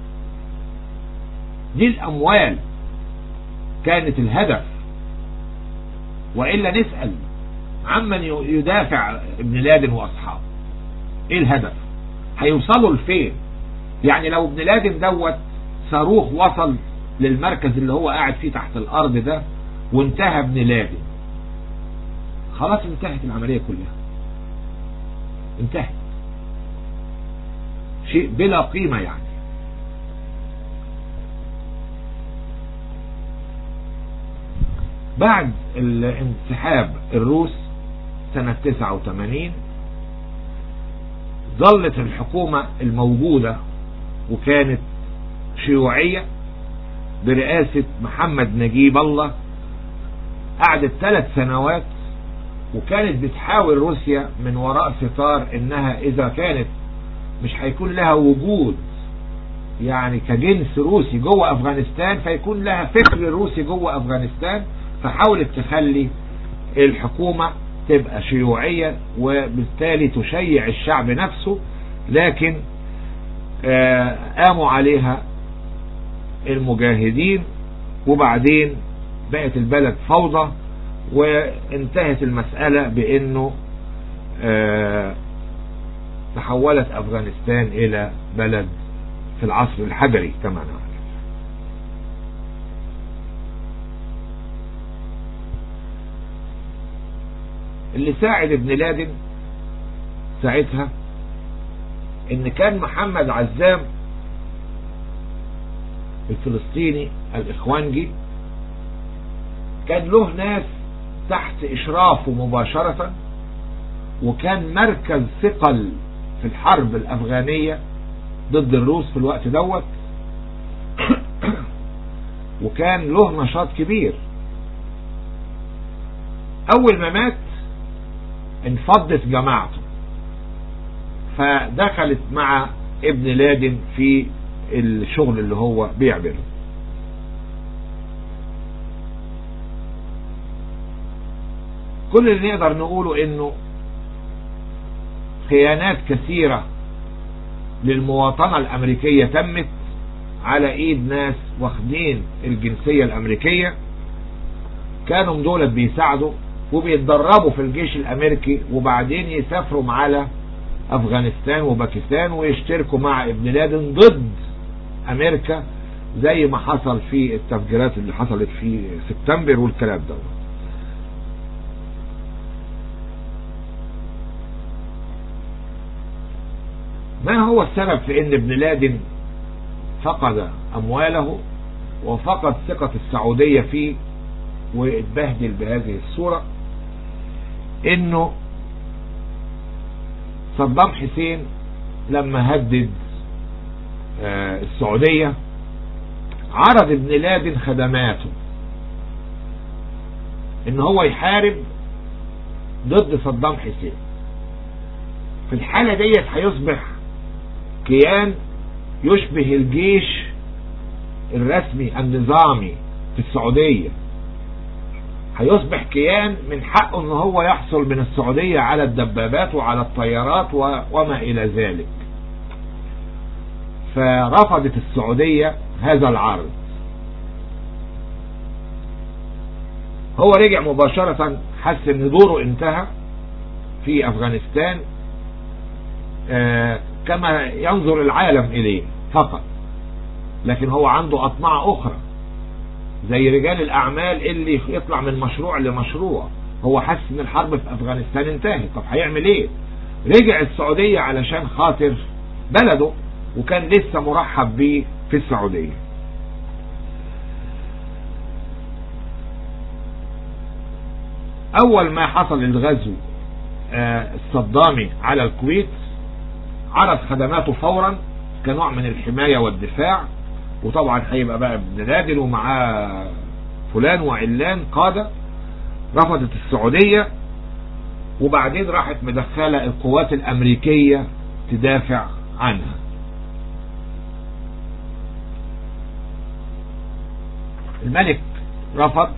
دي الاموال كانت الهدف وإلا نسأل عمن يدافع ابن لادن واصحابه ايه الهدف هيوصلوا لفين يعني لو ابن لادن دوت صاروخ وصل للمركز اللي هو قاعد فيه تحت الارض ده وانتهى ابن لادن خلاص انتهت العملية كلها انتهت شيء بلا قيمة يعني بعد انسحاب الروس سنة 89 ظلت الحكومة الموجودة وكانت شيوعية برئاسة محمد نجيب الله قعدت ثلاث سنوات وكانت بتحاول روسيا من وراء ستار انها اذا كانت مش هيكون لها وجود يعني كجنس روسي جوه افغانستان فيكون لها فكر روسي جوه افغانستان فحاولت تخلي الحكومة تبقى شيوعية وبالتالي تشيع الشعب نفسه لكن آه قاموا عليها المجاهدين وبعدين بقت البلد فوضى وانتهت المسألة بانه آه تحولت افغانستان الى بلد في العصر الحجري كما نعلم اللي ساعد ابن لادن ساعتها ان كان محمد عزام الفلسطيني الاخوانجي كان له ناس تحت اشرافه مباشرة وكان مركز ثقل في الحرب الافغانية ضد الروس في الوقت دوت وكان له نشاط كبير اول ما مات انفضت جماعته فدخلت مع ابن لادن في الشغل اللي هو بيعمله كل اللي نقدر نقوله انه خيانات كثيرة للمواطنة الامريكية تمت على ايد ناس واخدين الجنسية الامريكية كانوا دولة بيساعدوا وبيتدربوا في الجيش الامريكي وبعدين يسافروا على افغانستان وباكستان ويشتركوا مع ابن لادن ضد امريكا زي ما حصل في التفجيرات اللي حصلت في سبتمبر والكلام ده ما هو السبب في ان ابن لادن فقد امواله وفقد ثقة السعودية فيه واتبهدل بهذه الصورة انه صدام حسين لما هدد آه السعودية عرض ابن لادن خدماته ان هو يحارب ضد صدام حسين في الحالة ديت هيصبح كيان يشبه الجيش الرسمي النظامي في السعودية هيصبح كيان من حقه ان هو يحصل من السعودية على الدبابات وعلى الطيارات وما الى ذلك فرفضت السعودية هذا العرض هو رجع مباشرة حس ان دوره انتهى في افغانستان آه كما ينظر العالم اليه فقط لكن هو عنده اطماع اخرى زي رجال الاعمال اللي يطلع من مشروع لمشروع هو حس ان الحرب في افغانستان انتهت طب هيعمل ايه رجع السعودية علشان خاطر بلده وكان لسه مرحب بيه في السعودية اول ما حصل الغزو الصدامي على الكويت عرض خدماته فورا كنوع من الحماية والدفاع وطبعا هيبقى بقى ابن لادن ومعاه فلان وعلان قادة رفضت السعودية وبعدين راحت مدخلة القوات الامريكية تدافع عنها الملك رفض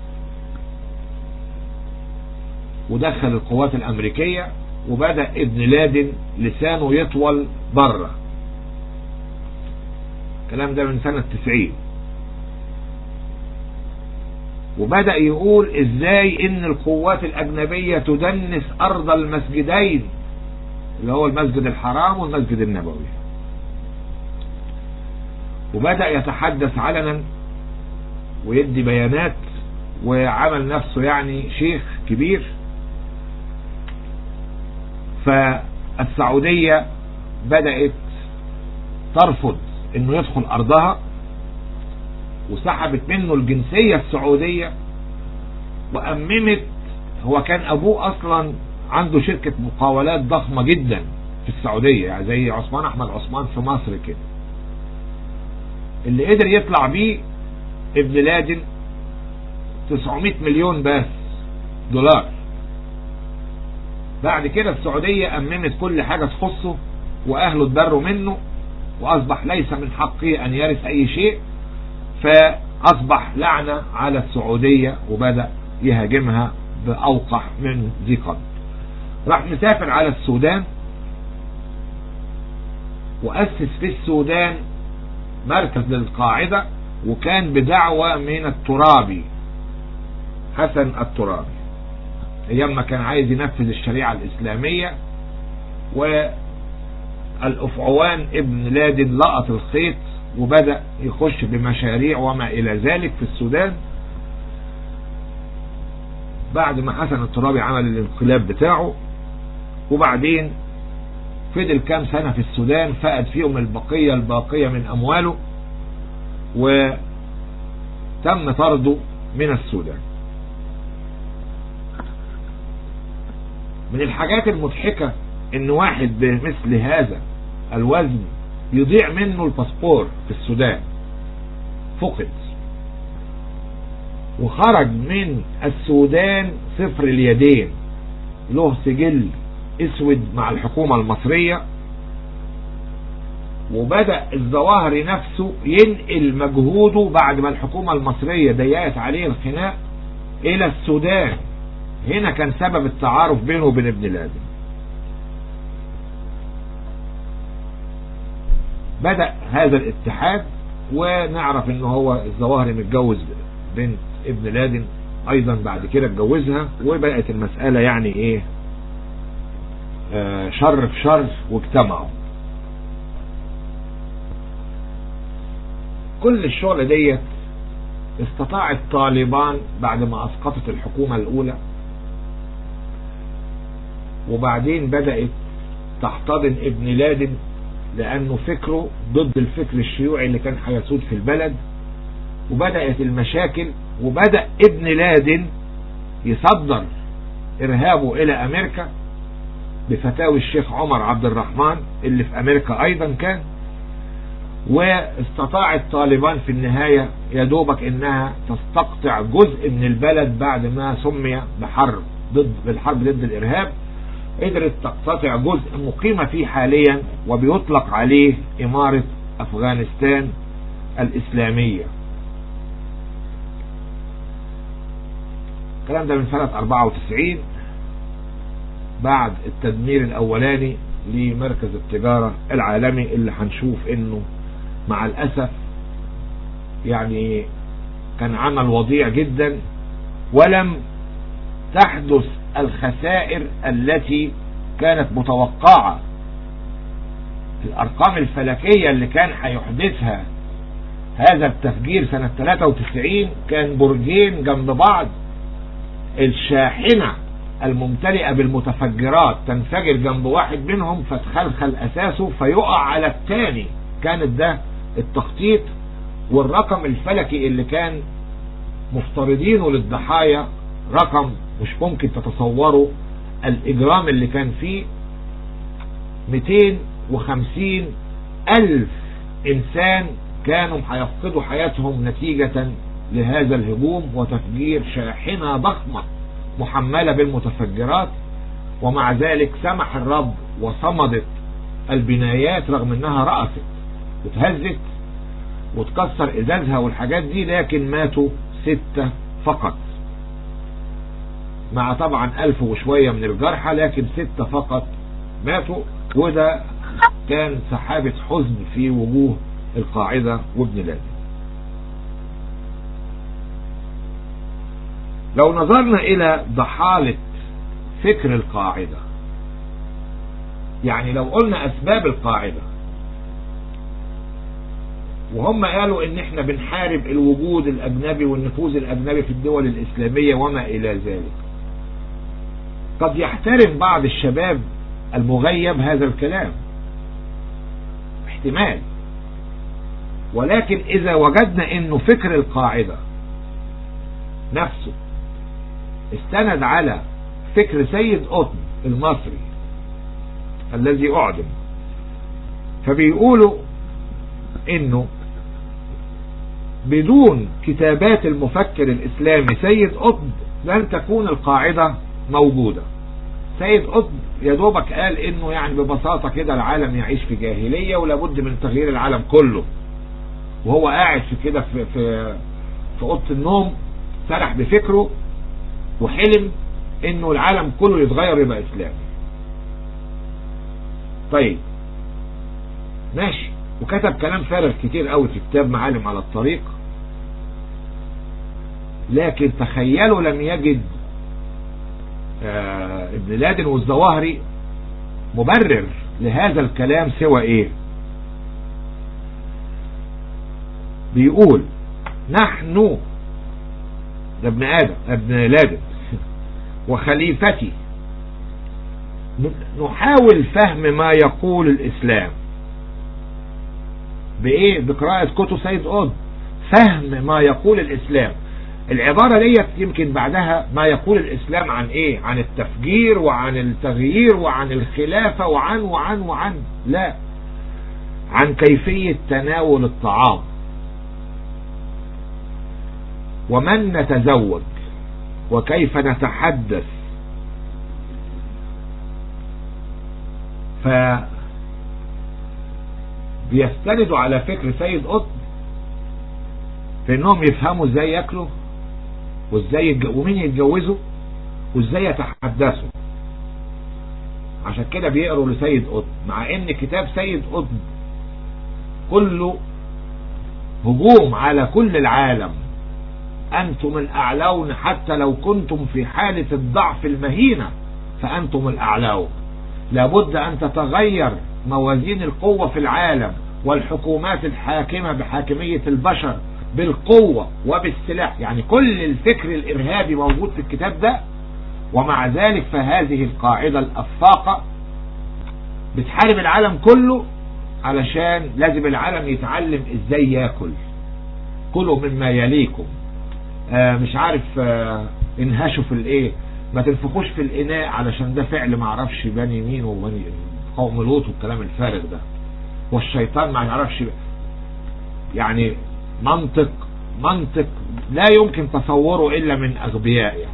ودخل القوات الامريكية وبدأ ابن لادن لسانه يطول بره الكلام ده من سنة 90 وبدأ يقول ازاي ان القوات الاجنبية تدنس ارض المسجدين اللي هو المسجد الحرام والمسجد النبوي وبدأ يتحدث علنا ويدي بيانات وعمل نفسه يعني شيخ كبير فالسعودية بدأت ترفض انه يدخل ارضها وسحبت منه الجنسية السعودية وأممت هو كان أبوه أصلا عنده شركة مقاولات ضخمة جدا في السعودية يعني زي عثمان أحمد عثمان في مصر كده اللي قدر يطلع بيه ابن لادن 900 مليون بس دولار بعد كده السعودية أممت كل حاجة تخصه وأهله اتبروا منه وأصبح ليس من حقه أن يرث أي شيء فأصبح لعنة على السعودية وبدأ يهاجمها بأوقح من ذي قبل راح مسافر على السودان وأسس في السودان مركز للقاعدة وكان بدعوة من الترابي حسن الترابي ايام ما كان عايز ينفذ الشريعة الاسلامية والافعوان ابن لادن لقط الخيط وبدأ يخش بمشاريع وما الى ذلك في السودان بعد ما حسن الترابي عمل الانقلاب بتاعه وبعدين فضل كام سنة في السودان فقد فيهم البقية الباقية من أمواله وتم طرده من السودان من الحاجات المضحكة ان واحد بمثل هذا الوزن يضيع منه الباسبور في السودان فقد وخرج من السودان صفر اليدين له سجل اسود مع الحكومة المصرية وبدأ الظواهر نفسه ينقل مجهوده بعد ما الحكومة المصرية ضيقت عليه الخناق الى السودان هنا كان سبب التعارف بينه وبين ابن لادن بدأ هذا الاتحاد ونعرف ان هو الظواهر متجوز بنت ابن لادن ايضا بعد كده اتجوزها وبقت المسألة يعني ايه آه شر في شر واجتمعوا كل الشغل ديت استطاع الطالبان بعد ما اسقطت الحكومة الاولى وبعدين بدأت تحتضن ابن لادن لانه فكره ضد الفكر الشيوعي اللي كان هيسود في البلد وبدأت المشاكل وبدأ ابن لادن يصدر ارهابه الى امريكا بفتاوي الشيخ عمر عبد الرحمن اللي في امريكا ايضا كان واستطاع الطالبان في النهاية يدوبك انها تستقطع جزء من البلد بعد ما سمي بحرب ضد بالحرب ضد الارهاب قدرت تقتطع جزء مقيمة فيه حاليا وبيطلق عليه امارة افغانستان الاسلامية الكلام ده من سنة 94 بعد التدمير الاولاني لمركز التجارة العالمي اللي هنشوف انه مع الاسف يعني كان عمل وضيع جدا ولم تحدث الخسائر التي كانت متوقعة الارقام الفلكية اللي كان هيحدثها هذا التفجير سنة 93 كان برجين جنب بعض الشاحنة الممتلئة بالمتفجرات تنفجر جنب واحد منهم فتخلخل اساسه فيقع على الثاني كانت ده التخطيط والرقم الفلكي اللي كان مفترضينه للضحايا رقم مش ممكن تتصوروا الاجرام اللي كان فيه 250 الف انسان كانوا هيفقدوا حياتهم نتيجة لهذا الهجوم وتفجير شاحنة ضخمة محملة بالمتفجرات ومع ذلك سمح الرب وصمدت البنايات رغم انها رأست وتهزت وتكسر ازازها والحاجات دي لكن ماتوا ستة فقط مع طبعا الف وشوية من الجرحى لكن ستة فقط ماتوا وده كان سحابة حزن في وجوه القاعدة وابن لادن لو نظرنا الى ضحالة فكر القاعدة يعني لو قلنا اسباب القاعدة وهم قالوا ان احنا بنحارب الوجود الاجنبي والنفوذ الاجنبي في الدول الاسلامية وما الى ذلك قد يحترم بعض الشباب المغيب هذا الكلام احتمال ولكن اذا وجدنا انه فكر القاعدة نفسه استند على فكر سيد قطب المصري الذي أعدم فبيقولوا انه بدون كتابات المفكر الاسلامي سيد قطب لن تكون القاعدة موجودة سيد قطب يا دوبك قال انه يعني ببساطة كده العالم يعيش في جاهلية ولابد من تغيير العالم كله وهو قاعد في كده في في في اوضه النوم سرح بفكره وحلم انه العالم كله يتغير يبقى اسلامي طيب ماشي وكتب كلام فارغ كتير قوي في كتاب معالم على الطريق لكن تخيلوا لم يجد آه ابن لادن والظواهري مبرر لهذا الكلام سوى ايه بيقول نحن ده ابن ادم ابن لادن وخليفتي نحاول فهم ما يقول الاسلام بايه بقراءة كتب سيد قطب فهم ما يقول الاسلام العبارة ديت يمكن بعدها ما يقول الاسلام عن ايه عن التفجير وعن التغيير وعن الخلافة وعن وعن وعن لا عن كيفية تناول الطعام ومن نتزوج وكيف نتحدث ف بيستندوا على فكر سيد قطب في انهم يفهموا ازاي ياكلوا وازاي يتج... ومين يتجوزوا وازاي يتحدثوا عشان كده بيقروا لسيد قطب مع ان كتاب سيد قطب كله هجوم على كل العالم أنتم الأعلون حتى لو كنتم في حالة الضعف المهينة فأنتم الأعلون لابد أن تتغير موازين القوة في العالم والحكومات الحاكمة بحاكمية البشر بالقوة وبالسلاح يعني كل الفكر الإرهابي موجود في الكتاب ده ومع ذلك فهذه القاعدة الأفاقة بتحارب العالم كله علشان لازم العالم يتعلم ازاي ياكل كلوا مما يليكم آه مش عارف آه انهشوا في الايه ما تنفخوش في الاناء علشان ده فعل ما عرفش بني مين وبني قوم لوط والكلام الفارغ ده والشيطان ما يعرفش يعني منطق منطق لا يمكن تصوره الا من اغبياء يعني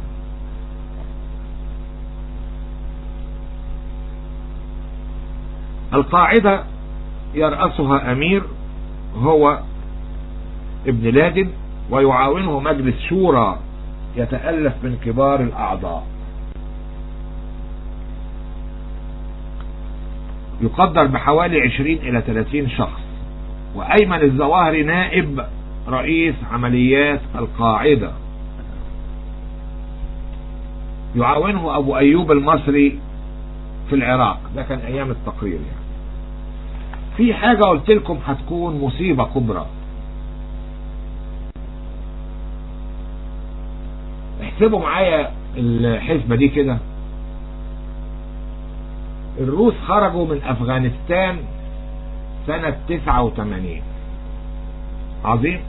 القاعدة يرأسها امير هو ابن لادن ويعاونه مجلس شورى يتألف من كبار الأعضاء يقدر بحوالي 20 إلى 30 شخص وأيمن الظواهري نائب رئيس عمليات القاعدة يعاونه أبو أيوب المصري في العراق ده كان أيام التقرير يعني في حاجة قلت لكم هتكون مصيبة كبرى احسبوا معايا الحسبة دي كده الروس خرجوا من افغانستان سنة 89 عظيم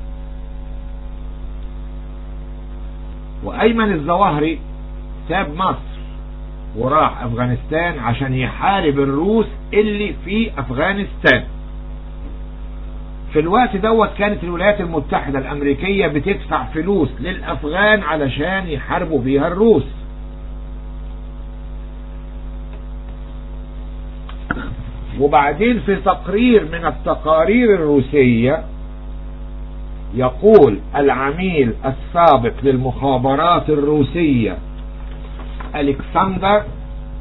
وايمن الظواهري ساب مصر وراح افغانستان عشان يحارب الروس اللي في افغانستان في الوقت دوت كانت الولايات المتحدة الامريكية بتدفع فلوس للافغان علشان يحاربوا بيها الروس وبعدين في تقرير من التقارير الروسية يقول العميل السابق للمخابرات الروسية الكسندر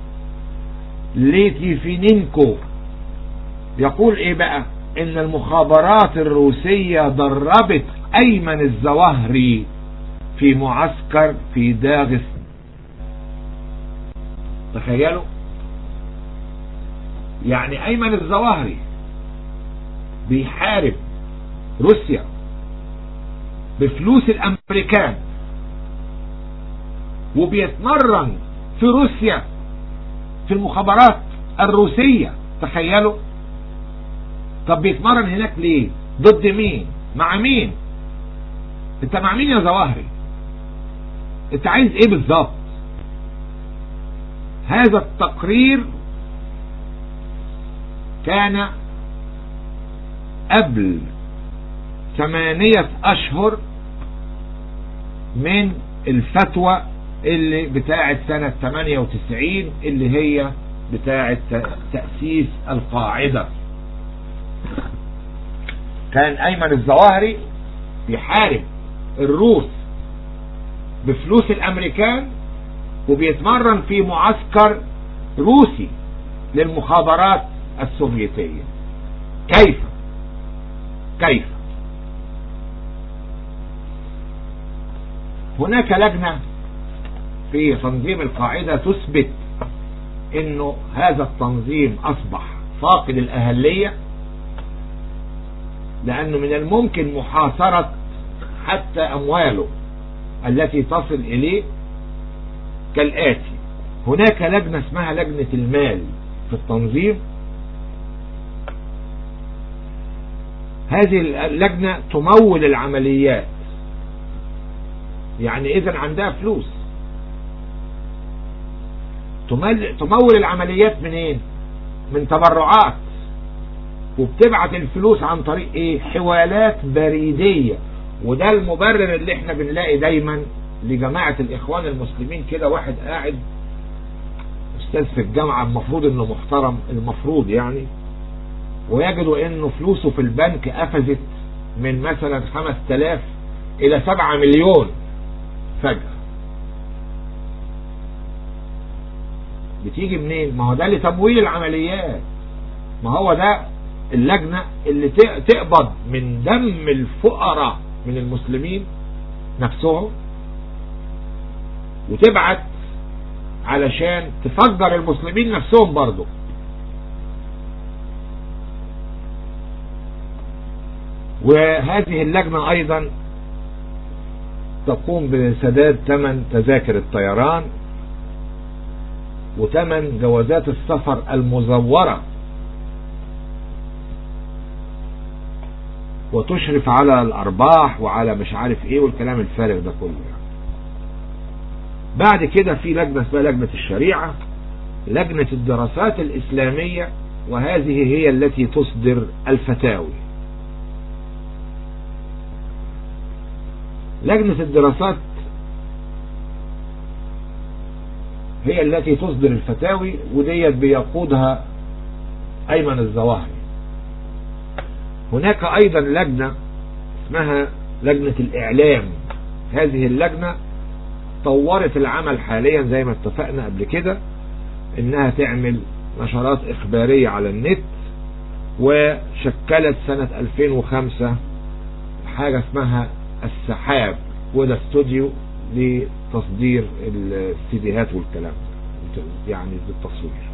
ليتيفينينكو يقول ايه بقى ان المخابرات الروسية دربت ايمن الزواهري في معسكر في داغستان تخيلوا يعني ايمن الظواهري بيحارب روسيا بفلوس الامريكان وبيتمرن في روسيا في المخابرات الروسية تخيلوا طب بيتمرن هناك ليه ضد مين مع مين انت مع مين يا ظواهري انت عايز ايه بالظبط هذا التقرير كان قبل ثمانية أشهر من الفتوى اللي بتاعت سنة 98 اللي هي بتاعت تأسيس القاعدة كان أيمن الظواهري بيحارب الروس بفلوس الأمريكان وبيتمرن في معسكر روسي للمخابرات السوفيتية كيف كيف هناك لجنة في تنظيم القاعدة تثبت انه هذا التنظيم اصبح فاقد الاهلية لانه من الممكن محاصرة حتى امواله التي تصل اليه كالاتي هناك لجنة اسمها لجنة المال في التنظيم هذه اللجنة تمول العمليات يعني اذا عندها فلوس تمول العمليات منين من تبرعات وبتبعت الفلوس عن طريق ايه حوالات بريدية وده المبرر اللي احنا بنلاقي دايما لجماعة الاخوان المسلمين كده واحد قاعد استاذ في الجامعة المفروض انه محترم المفروض يعني ويجدوا انه فلوسه في البنك قفزت من مثلا خمس تلاف الى سبعة مليون فجأة بتيجي منين ما هو ده لتمويل العمليات ما هو ده اللجنة اللي تقبض من دم الفقراء من المسلمين نفسهم وتبعت علشان تفجر المسلمين نفسهم برضه وهذه اللجنة ايضا تقوم بسداد ثمن تذاكر الطيران وثمن جوازات السفر المزورة وتشرف على الارباح وعلى مش عارف ايه والكلام الفارغ ده كله يعني. بعد كده في لجنة اسمها لجنة الشريعة لجنة الدراسات الاسلامية وهذه هي التي تصدر الفتاوي لجنة الدراسات هي التي تصدر الفتاوي وديت بيقودها ايمن الظواهري هناك ايضا لجنة اسمها لجنة الاعلام هذه اللجنة طورت العمل حاليا زي ما اتفقنا قبل كده انها تعمل نشرات اخبارية على النت وشكلت سنة 2005 حاجة اسمها السحاب وده استوديو لتصدير السيديهات والكلام يعني بالتصوير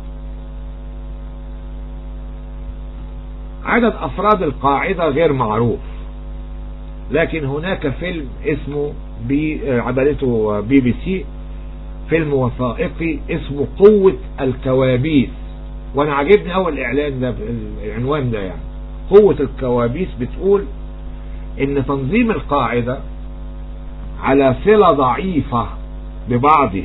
عدد افراد القاعدة غير معروف لكن هناك فيلم اسمه بي عملته بي بي سي فيلم وثائقي اسمه قوة الكوابيس وانا عجبني اول الاعلان ده العنوان ده يعني قوة الكوابيس بتقول ان تنظيم القاعدة على صلة ضعيفة ببعضه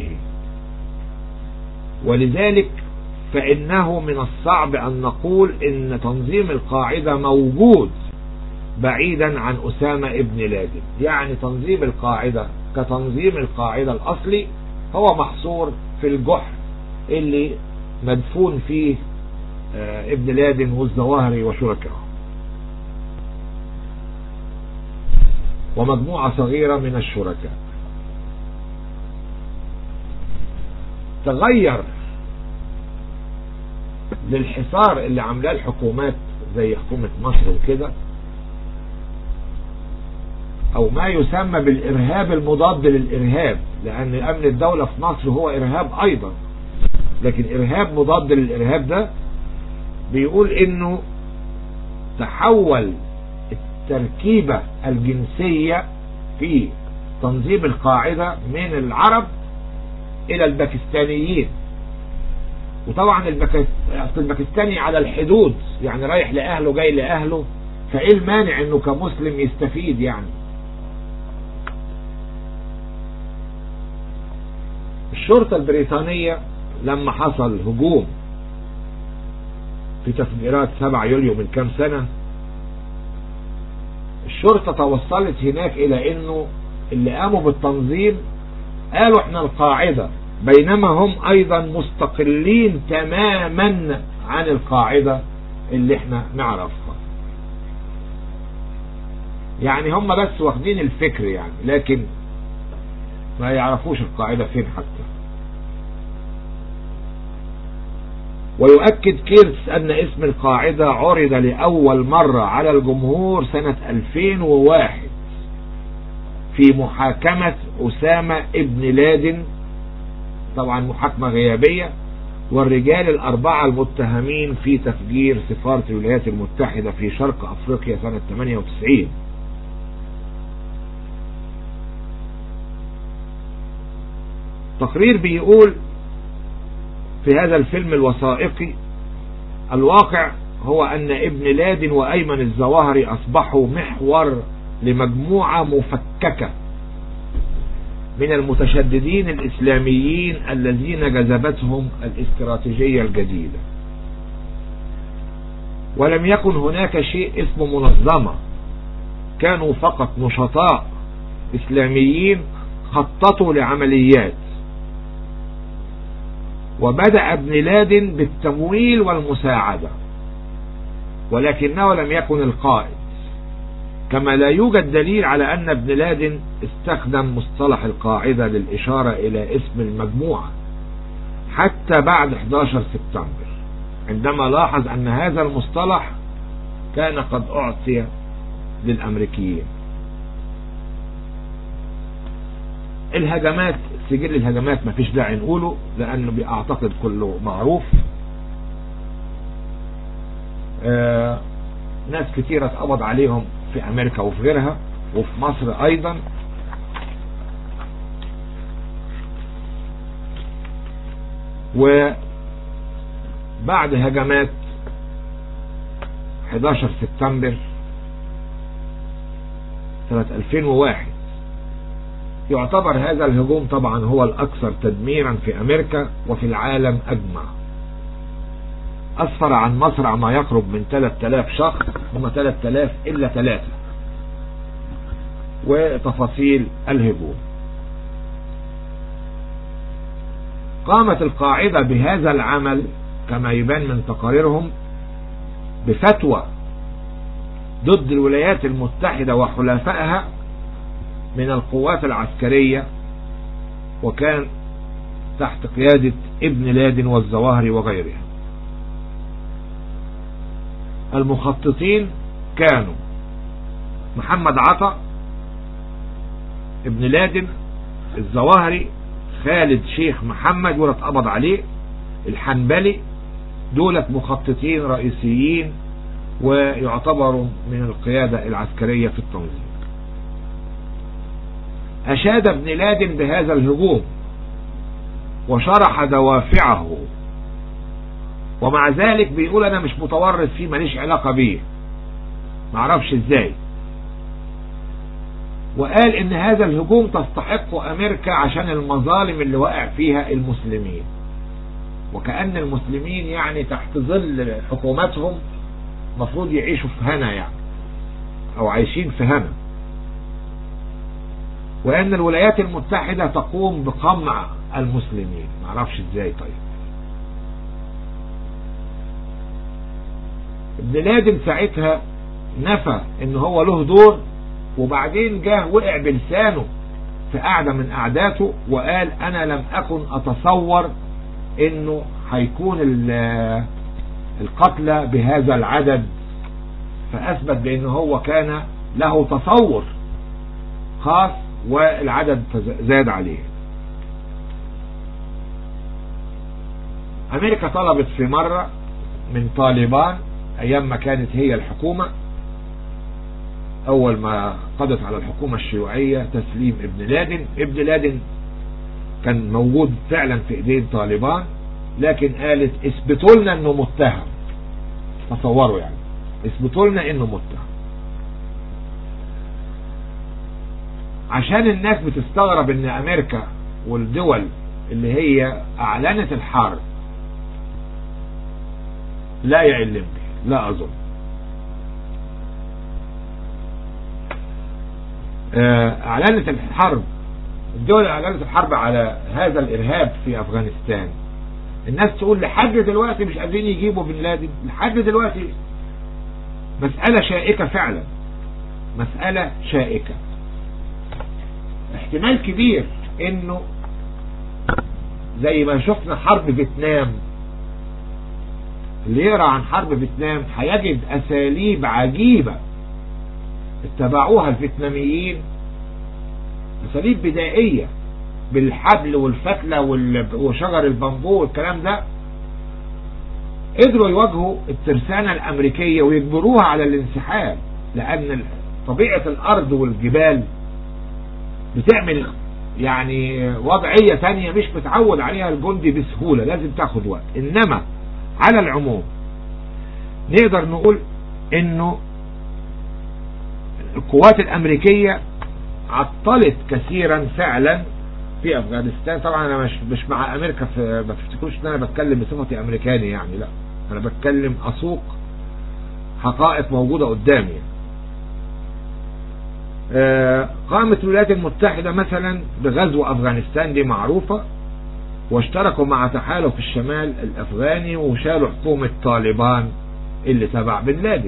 ولذلك فإنه من الصعب أن نقول إن تنظيم القاعدة موجود بعيدا عن أسامة ابن لادن يعني تنظيم القاعدة كتنظيم القاعدة الأصلي هو محصور في الجحر اللي مدفون فيه ابن لادن والظواهري وشركائه ومجموعة صغيرة من الشركاء تغير للحصار اللي عاملاه الحكومات زي حكومة مصر وكده او ما يسمى بالارهاب المضاد للارهاب لان امن الدولة في مصر هو ارهاب ايضا لكن ارهاب مضاد للارهاب ده بيقول انه تحول التركيبة الجنسية في تنظيم القاعدة من العرب الى الباكستانيين وطبعا الباكستاني على الحدود يعني رايح لأهله جاي لأهله فايه المانع انه كمسلم يستفيد يعني الشرطة البريطانية لما حصل هجوم في تفجيرات 7 يوليو من كام سنة الشرطة توصلت هناك الى انه اللي قاموا بالتنظيم قالوا احنا القاعدة بينما هم ايضا مستقلين تماما عن القاعدة اللي احنا نعرفها يعني هم بس واخدين الفكر يعني لكن ما يعرفوش القاعدة فين حتى ويؤكد كيرتس أن اسم القاعدة عرض لأول مرة على الجمهور سنة 2001 في محاكمة أسامة ابن لادن طبعا محاكمة غيابية والرجال الأربعة المتهمين في تفجير سفارة الولايات المتحدة في شرق أفريقيا سنة 98 تقرير بيقول في هذا الفيلم الوثائقي الواقع هو أن ابن لادن وأيمن الزواهري أصبحوا محور لمجموعة مفككة من المتشددين الإسلاميين الذين جذبتهم الاستراتيجية الجديدة ولم يكن هناك شيء اسمه منظمة كانوا فقط نشطاء إسلاميين خططوا لعمليات وبدأ ابن لادن بالتمويل والمساعدة ولكنه لم يكن القائد كما لا يوجد دليل على أن ابن لادن استخدم مصطلح القاعدة للإشارة إلى اسم المجموعة حتى بعد 11 سبتمبر عندما لاحظ أن هذا المصطلح كان قد أعطي للأمريكيين الهجمات سجل الهجمات ما فيش داعي نقوله لأنه بأعتقد كله معروف آه ناس كتيرة اتقبض عليهم في أمريكا وفي غيرها وفي مصر أيضا وبعد هجمات 11 سبتمبر سنة 2001 يعتبر هذا الهجوم طبعا هو الأكثر تدميرا في أمريكا وفي العالم أجمع أسفر عن مصرع ما يقرب من 3000 شخص هم 3000 إلا 3 وتفاصيل الهجوم قامت القاعدة بهذا العمل كما يبان من تقاريرهم بفتوى ضد الولايات المتحدة وحلفائها من القوات العسكرية وكان تحت قيادة ابن لادن والزواهري وغيرها المخططين كانوا محمد عطا ابن لادن الزواهري خالد شيخ محمد ولا اتقبض عليه الحنبلي دولة مخططين رئيسيين ويعتبروا من القيادة العسكرية في التنظيم أشاد ابن لادن بهذا الهجوم وشرح دوافعه ومع ذلك بيقول أنا مش متورط فيه ماليش علاقة بيه معرفش ازاي وقال ان هذا الهجوم تستحق امريكا عشان المظالم اللي وقع فيها المسلمين وكأن المسلمين يعني تحت ظل حكوماتهم مفروض يعيشوا في هنا يعني او عايشين في هنا وان الولايات المتحدة تقوم بقمع المسلمين معرفش ازاي طيب ابن لادن ساعتها نفى ان هو له دور وبعدين جاه وقع بلسانه في قعدة من قعداته وقال انا لم اكن اتصور انه هيكون القتلى بهذا العدد فاثبت بانه هو كان له تصور خاص والعدد زاد عليه امريكا طلبت في مرة من طالبان ايام ما كانت هي الحكومة اول ما قضت على الحكومة الشيوعية تسليم ابن لادن ابن لادن كان موجود فعلا في ايدين طالبان لكن قالت اثبتوا لنا انه متهم تصوروا يعني اثبتوا لنا انه متهم عشان الناس بتستغرب ان امريكا والدول اللي هي اعلنت الحرب لا يا علمني لا اظن اعلنت الحرب الدول اللي اعلنت الحرب على هذا الارهاب في افغانستان الناس تقول لحد دلوقتي مش قادرين يجيبوا بن لادن لحد دلوقتي مسألة شائكة فعلا مسألة شائكة احتمال كبير انه زي ما شفنا حرب فيتنام اللي يقرا عن حرب فيتنام هيجد اساليب عجيبة اتبعوها الفيتناميين اساليب بدائية بالحبل والفتلة وشجر البامبو والكلام ده قدروا يواجهوا الترسانة الامريكية ويجبروها على الانسحاب لان طبيعة الارض والجبال بتعمل يعني وضعية تانية مش متعود عليها الجندي بسهولة لازم تاخد وقت انما على العموم نقدر نقول انه القوات الامريكية عطلت كثيرا فعلا في افغانستان طبعا انا مش مش مع امريكا في ما تفتكروش ان انا بتكلم بصفتي امريكاني يعني لا انا بتكلم اسوق حقائق موجودة قدامي آه قامت الولايات المتحدة مثلا بغزو افغانستان دي معروفة واشتركوا مع تحالف الشمال الافغاني وشالوا حكومة طالبان اللي تبع بن لادن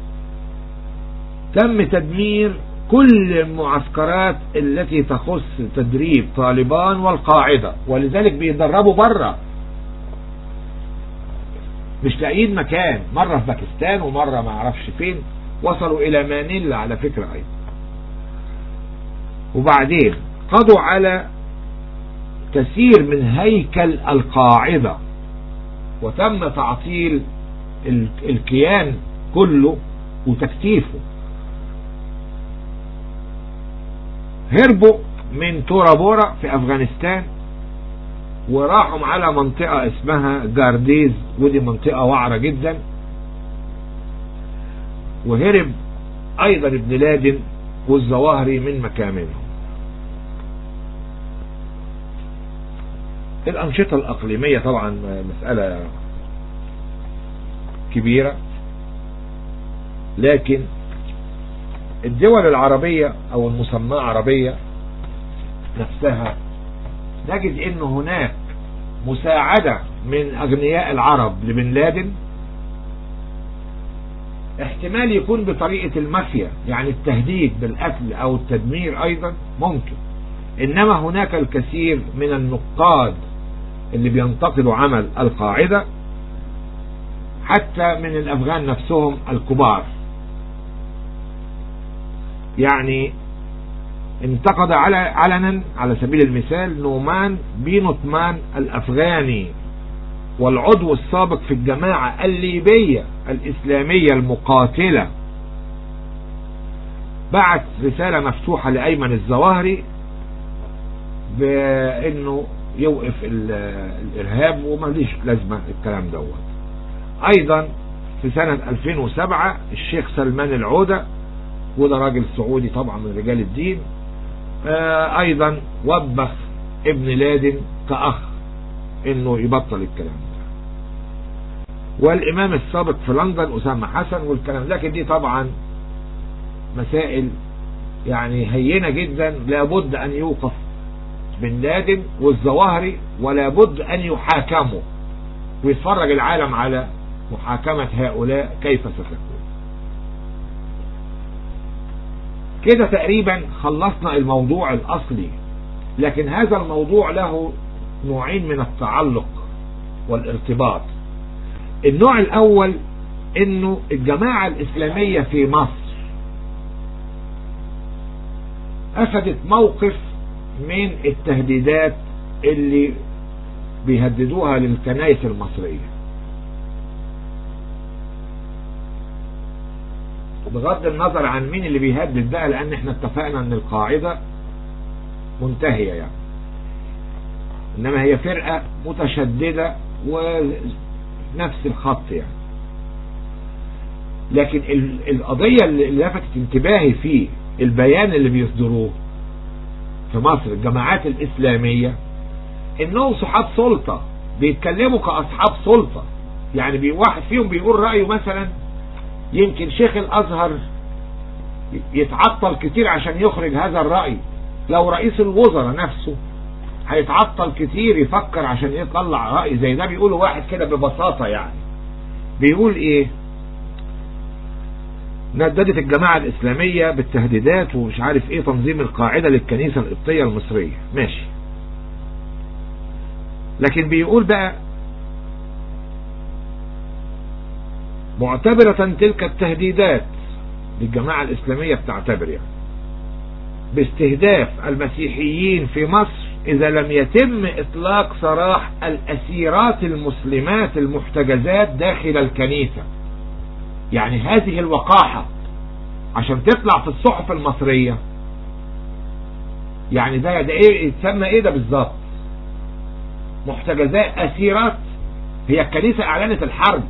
تم تدمير كل المعسكرات التي تخص تدريب طالبان والقاعدة ولذلك بيتدربوا بره مش لاقيين مكان مرة في باكستان ومرة ما اعرفش فين وصلوا الى مانيلا على فكرة ايضا وبعدين قضوا على كثير من هيكل القاعدة وتم تعطيل الكيان كله وتكتيفه هربوا من تورا بورا في افغانستان وراحوا على منطقة اسمها جارديز ودي منطقة وعرة جدا وهرب ايضا ابن لادن والظواهري من مكامنهم الأنشطة الأقليمية طبعا مسألة كبيرة لكن الدول العربية أو المسماة عربية نفسها نجد أن هناك مساعدة من أغنياء العرب لبن لادن احتمال يكون بطريقة المافيا يعني التهديد بالقتل أو التدمير أيضا ممكن إنما هناك الكثير من النقاد اللي بينتقدوا عمل القاعدة حتى من الأفغان نفسهم الكبار يعني انتقد على علنا على سبيل المثال نومان بينوتمان الأفغاني والعضو السابق في الجماعة الليبية الإسلامية المقاتلة بعت رسالة مفتوحة لأيمن الزواهري بأنه يوقف الإرهاب وماليش لازمة الكلام دوت أيضا في سنة 2007 الشيخ سلمان العودة وده راجل سعودي طبعا من رجال الدين أيضا وبخ ابن لادن كأخ انه يبطل الكلام ده والامام السابق في لندن اسامة حسن والكلام لكن دي طبعا مسائل يعني هينة جدا لابد ان يوقف بن لادن والظواهري ولا بد ان يحاكموا ويتفرج العالم على محاكمة هؤلاء كيف ستكون كده تقريبا خلصنا الموضوع الاصلي لكن هذا الموضوع له نوعين من التعلق والارتباط النوع الاول انه الجماعة الاسلامية في مصر اخذت موقف من التهديدات اللي بيهددوها للكنائس المصرية بغض النظر عن مين اللي بيهدد بقى لان احنا اتفقنا ان القاعدة منتهية يعني انما هي فرقة متشددة ونفس الخط يعني لكن القضية اللي لفتت انتباهي فيه البيان اللي بيصدروه في مصر الجماعات الاسلامية انهم صحاب سلطة بيتكلموا كاصحاب سلطة يعني بي واحد فيهم بيقول رأيه مثلا يمكن شيخ الازهر يتعطل كتير عشان يخرج هذا الرأي لو رئيس الوزراء نفسه هيتعطل كتير يفكر عشان يطلع رأي زي ده بيقوله واحد كده ببساطة يعني بيقول ايه نددت الجماعة الإسلامية بالتهديدات ومش عارف ايه تنظيم القاعدة للكنيسة القبطية المصرية ماشي لكن بيقول بقى معتبرة تلك التهديدات للجماعة الإسلامية بتعتبر يعني باستهداف المسيحيين في مصر إذا لم يتم إطلاق سراح الأسيرات المسلمات المحتجزات داخل الكنيسة يعني هذه الوقاحة عشان تطلع في الصحف المصرية يعني ده ده ايه يتسمى ايه ده بالظبط محتجزات اسيرات هي الكنيسة اعلنت الحرب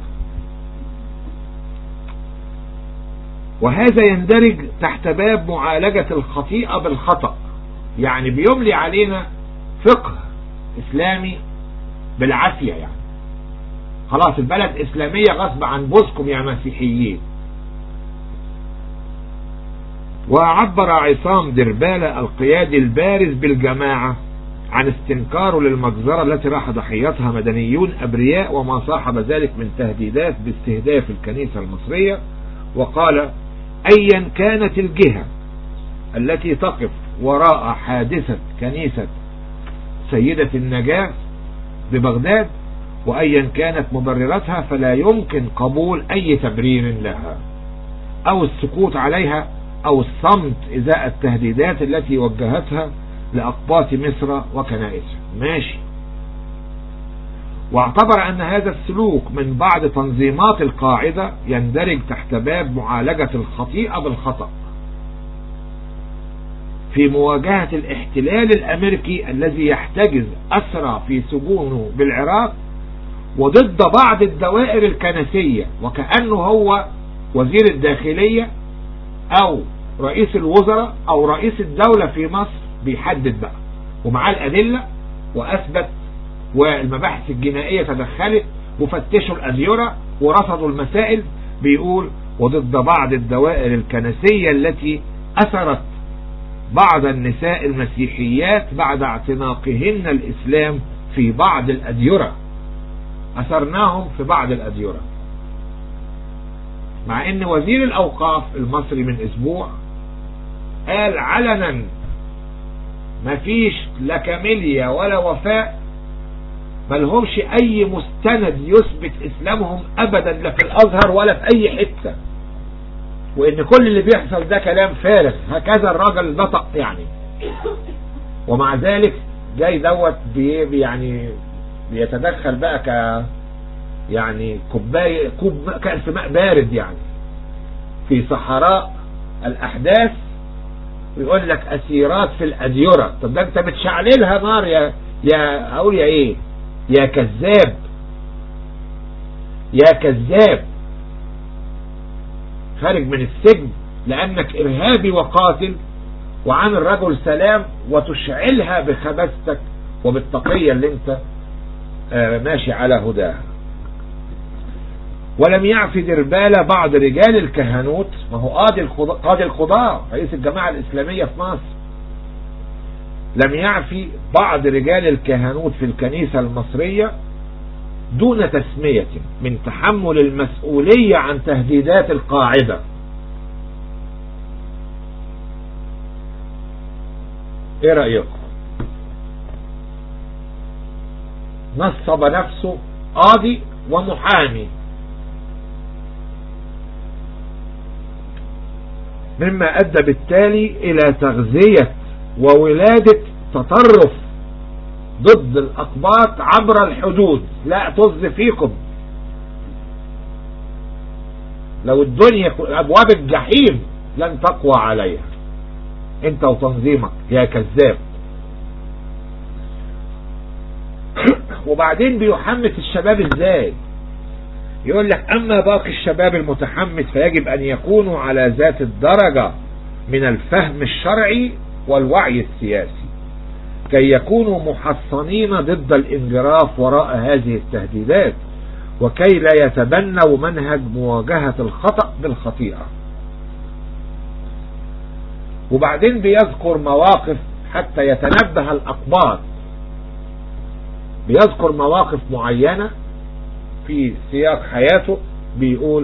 وهذا يندرج تحت باب معالجة الخطيئة بالخطأ يعني بيملي علينا فقه اسلامي بالعافية يعني خلاص البلد اسلامية غصب عن بوسكم يا مسيحيين وعبر عصام دربالة القيادي البارز بالجماعة عن استنكاره للمجزرة التي راح ضحيتها مدنيون أبرياء وما صاحب ذلك من تهديدات باستهداف الكنيسة المصرية وقال أيا كانت الجهة التي تقف وراء حادثة كنيسة سيدة النجاة ببغداد وأيا كانت مبرراتها فلا يمكن قبول أي تبرير لها أو السكوت عليها أو الصمت إزاء التهديدات التي وجهتها لأقباط مصر وكنائسها ماشي واعتبر أن هذا السلوك من بعض تنظيمات القاعدة يندرج تحت باب معالجة الخطيئة بالخطأ في مواجهة الاحتلال الأمريكي الذي يحتجز أسرى في سجونه بالعراق وضد بعض الدوائر الكنسية وكأنه هو وزير الداخلية أو رئيس الوزراء أو رئيس الدولة في مصر بيحدد بقى ومعاه الأدلة وأثبت والمباحث الجنائية تدخلت وفتشوا الأديرة ورصدوا المسائل بيقول وضد بعض الدوائر الكنسية التي أثرت بعض النساء المسيحيات بعد اعتناقهن الإسلام في بعض الأديرة أثرناهم في بعض الأديرة مع ان وزير الأوقاف المصري من أسبوع قال علنا مفيش لا كاميليا ولا وفاء ملهمش أي مستند يثبت إسلامهم أبدا لا في الأزهر ولا في أي حتة وإن كل اللي بيحصل ده كلام فارغ هكذا الراجل نطق يعني ومع ذلك جاي دوت بي يعني بيتدخل بقى ك يعني كوباية كوب كأس ماء بارد يعني في صحراء الأحداث ويقول لك أسيرات في الأديرة طب ده أنت بتشعللها نار يا يا أقول يا إيه يا كذاب يا كذاب خارج من السجن لأنك إرهابي وقاتل وعن الرجل سلام وتشعلها بخبثتك وبالتقية اللي انت ماشي على هداها ولم يعفي دربالة بعض رجال الكهنوت ما هو قاضي قاضي القضاء رئيس الجماعة الإسلامية في مصر لم يعفي بعض رجال الكهنوت في الكنيسة المصرية دون تسمية من تحمل المسؤولية عن تهديدات القاعدة ايه رأيكم نصب نفسه قاضي ومحامي مما أدى بالتالي إلى تغذية وولادة تطرف ضد الأقباط عبر الحدود لا طز فيكم لو الدنيا أبواب الجحيم لن تقوى عليها انت وتنظيمك يا كذاب وبعدين بيحمس الشباب ازاي يقول لك اما باقي الشباب المتحمس فيجب ان يكونوا على ذات الدرجة من الفهم الشرعي والوعي السياسي كي يكونوا محصنين ضد الانجراف وراء هذه التهديدات وكي لا يتبنوا منهج مواجهة الخطأ بالخطيئة وبعدين بيذكر مواقف حتى يتنبه الأقباط بيذكر مواقف معينة في سياق حياته بيقول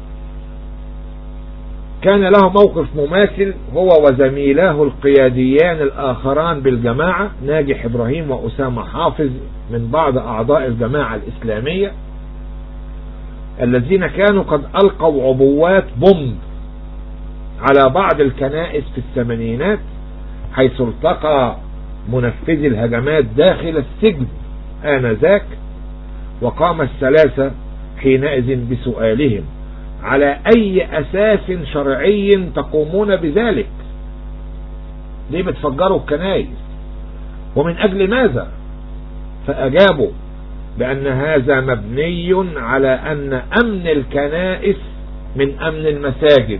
كان له موقف مماثل هو وزميلاه القياديان الآخران بالجماعة ناجح إبراهيم وأسامة حافظ من بعض أعضاء الجماعة الإسلامية الذين كانوا قد ألقوا عبوات بومب على بعض الكنائس في الثمانينات حيث التقى منفذي الهجمات داخل السجن آنذاك وقام الثلاثة حينئذ بسؤالهم على أي أساس شرعي تقومون بذلك ليه بتفجروا الكنائس ومن أجل ماذا فأجابوا بأن هذا مبني على أن أمن الكنائس من أمن المساجد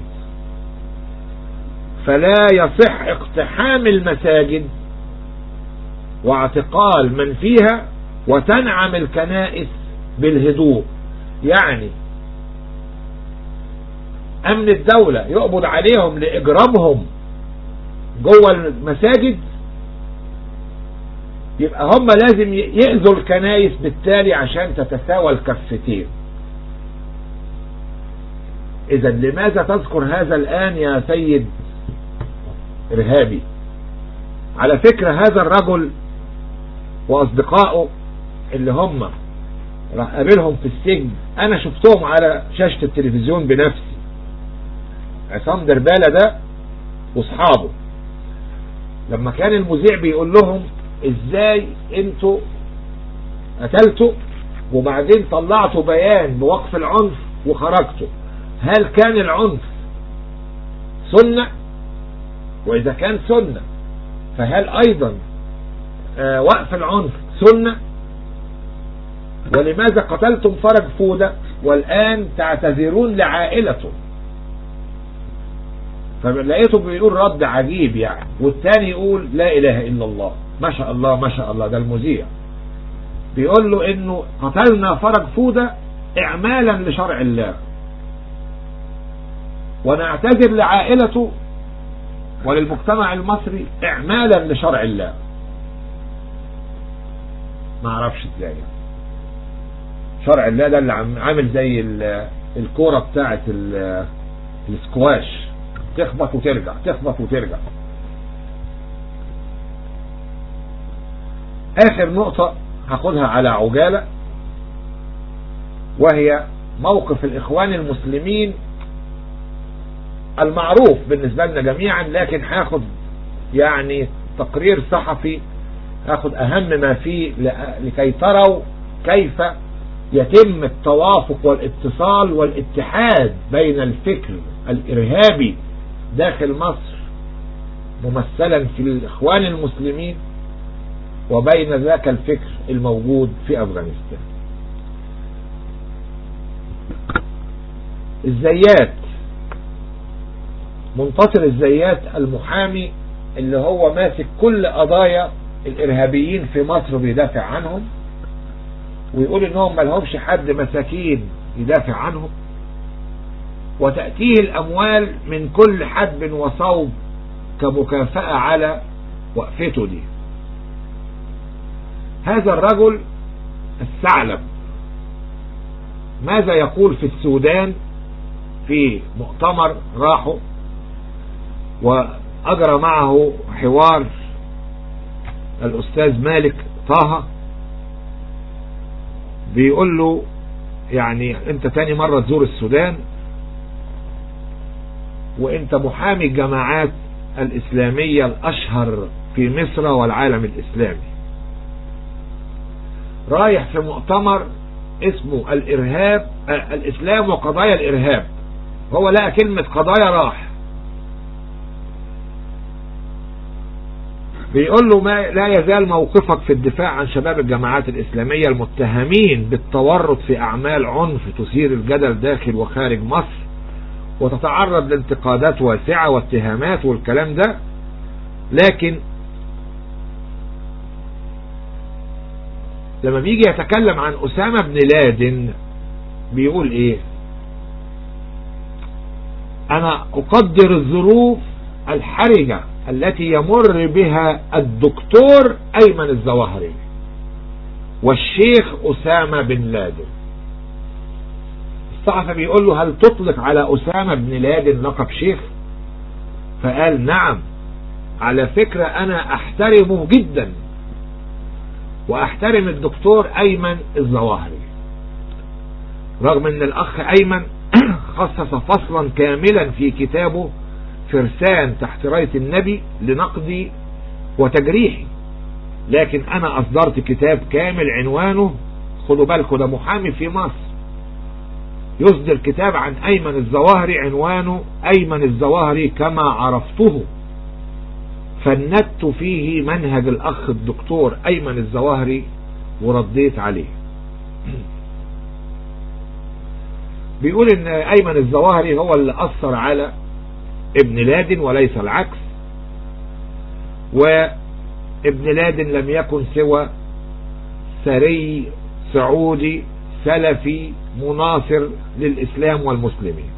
فلا يصح اقتحام المساجد واعتقال من فيها وتنعم الكنائس بالهدوء يعني امن الدولة يقبض عليهم لاجرامهم جوه المساجد يبقى هم لازم يأذوا الكنايس بالتالي عشان تتساوى الكفتين اذا لماذا تذكر هذا الان يا سيد ارهابي على فكرة هذا الرجل واصدقائه اللي هم راح قابلهم في السجن انا شفتهم على شاشة التلفزيون بنفسي عصام دربالة ده واصحابه لما كان المذيع بيقول لهم ازاي انتوا قتلتوا وبعدين طلعتوا بيان بوقف العنف وخرجتوا هل كان العنف سنة واذا كان سنة فهل ايضا آه وقف العنف سنة ولماذا قتلتم فرج فودة والآن تعتذرون لعائلته فلقيته بيقول رد عجيب يعني والتاني يقول لا إله إلا الله ما شاء الله ما شاء الله ده المذيع بيقول له انه قتلنا فرج فودة اعمالا لشرع الله ونعتذر لعائلته وللمجتمع المصري اعمالا لشرع الله ما اعرفش ازاي شرع الله ده اللي عامل زي الكورة بتاعت السكواش تخبط وترجع تخبط وترجع اخر نقطة هاخدها على عجالة وهي موقف الاخوان المسلمين المعروف بالنسبة لنا جميعا لكن هاخد يعني تقرير صحفي هاخد اهم ما فيه لكي تروا كيف يتم التوافق والاتصال والاتحاد بين الفكر الارهابي داخل مصر ممثلا في الاخوان المسلمين وبين ذاك الفكر الموجود في افغانستان الزيات منتصر الزيات المحامي اللي هو ماسك كل قضايا الارهابيين في مصر بيدافع عنهم ويقول انهم ملهمش حد مساكين يدافع عنهم وتأتيه الاموال من كل حدب وصوب كمكافأة على وقفته دي هذا الرجل الثعلب ماذا يقول في السودان في مؤتمر راحوا وأجرى معه حوار الأستاذ مالك طه بيقول له يعني انت تاني مرة تزور السودان وانت محامي الجماعات الإسلامية الأشهر في مصر والعالم الإسلامي رايح في مؤتمر اسمه الإرهاب آه الإسلام وقضايا الإرهاب هو لقى كلمة قضايا راح بيقول له ما لا يزال موقفك في الدفاع عن شباب الجماعات الإسلامية المتهمين بالتورط في أعمال عنف تثير الجدل داخل وخارج مصر وتتعرض لانتقادات واسعة واتهامات والكلام ده لكن لما بيجي يتكلم عن أسامة بن لادن بيقول ايه انا اقدر الظروف الحرجة التي يمر بها الدكتور ايمن الزواهري والشيخ اسامة بن لادن الصحفي بيقول له هل تطلق على اسامة بن لادن لقب شيخ فقال نعم على فكرة انا احترمه جدا واحترم الدكتور ايمن الزواهري رغم ان الاخ ايمن خصص فصلا كاملا في كتابه فرسان تحت راية النبي لنقدي وتجريحي لكن انا اصدرت كتاب كامل عنوانه خدوا بالكم ده محامي في مصر يصدر كتاب عن ايمن الزواهري عنوانه ايمن الزواهري كما عرفته فندت فيه منهج الاخ الدكتور ايمن الزواهري ورديت عليه بيقول ان ايمن الزواهري هو اللي اثر على ابن لادن وليس العكس وابن لادن لم يكن سوى ثري سعودي سلفي مناصر للاسلام والمسلمين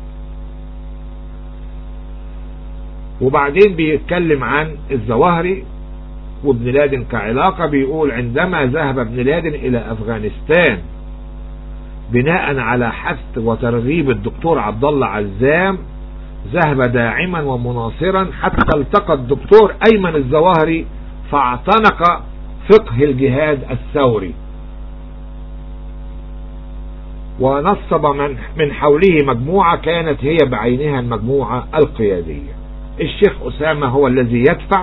وبعدين بيتكلم عن الزواهري وابن لادن كعلاقة بيقول عندما ذهب ابن لادن الى افغانستان بناء على حث وترغيب الدكتور عبد الله عزام ذهب داعما ومناصرا حتى التقى الدكتور ايمن الزواهري فاعتنق فقه الجهاد الثوري ونصب من, من حوله مجموعة كانت هي بعينها المجموعة القيادية الشيخ أسامة هو الذي يدفع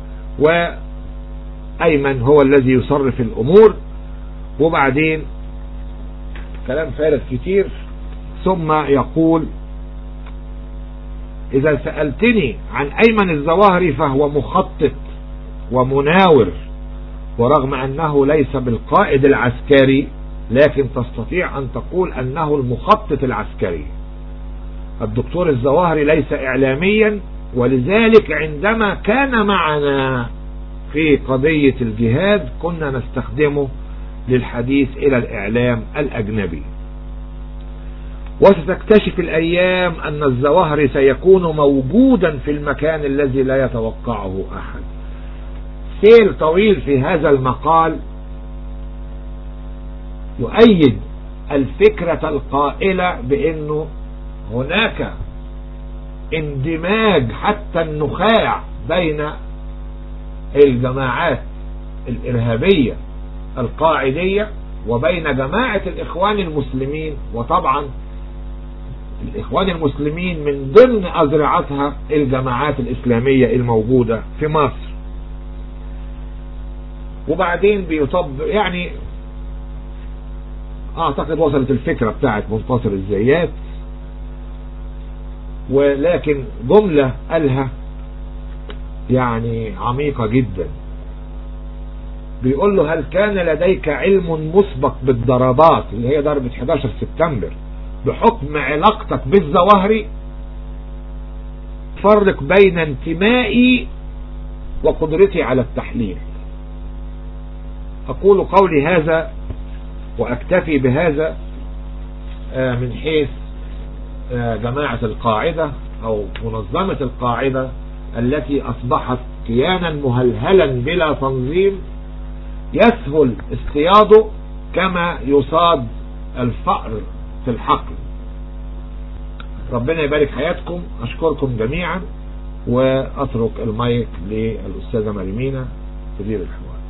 وأيمن هو الذي يصرف الأمور وبعدين كلام فارغ كتير ثم يقول إذا سألتني عن أيمن الزواهري فهو مخطط ومناور ورغم أنه ليس بالقائد العسكري لكن تستطيع أن تقول أنه المخطط العسكري الدكتور الزواهري ليس إعلاميا ولذلك عندما كان معنا في قضية الجهاد كنا نستخدمه للحديث إلى الإعلام الأجنبي وستكتشف الأيام أن الزواهر سيكون موجودا في المكان الذي لا يتوقعه أحد سيل طويل في هذا المقال يؤيد الفكرة القائلة بأنه هناك اندماج حتى النخاع بين الجماعات الإرهابية القاعدية وبين جماعة الإخوان المسلمين وطبعا الإخوان المسلمين من ضمن أذرعتها الجماعات الإسلامية الموجودة في مصر وبعدين بيطبق يعني أعتقد وصلت الفكرة بتاعت منتصر الزيات ولكن جملة قالها يعني عميقة جدا بيقول له هل كان لديك علم مسبق بالضربات اللي هي ضربة 11 سبتمبر بحكم علاقتك بالظواهري فرق بين انتمائي وقدرتي على التحليل أقول قولي هذا وأكتفي بهذا من حيث جماعة القاعدة أو منظمة القاعدة التي أصبحت كيانا مهلهلا بلا تنظيم يسهل اصطياده كما يصاد الفأر في الحقل ربنا يبارك حياتكم أشكركم جميعا وأترك المايك للأستاذة مريمينا تدير الحوار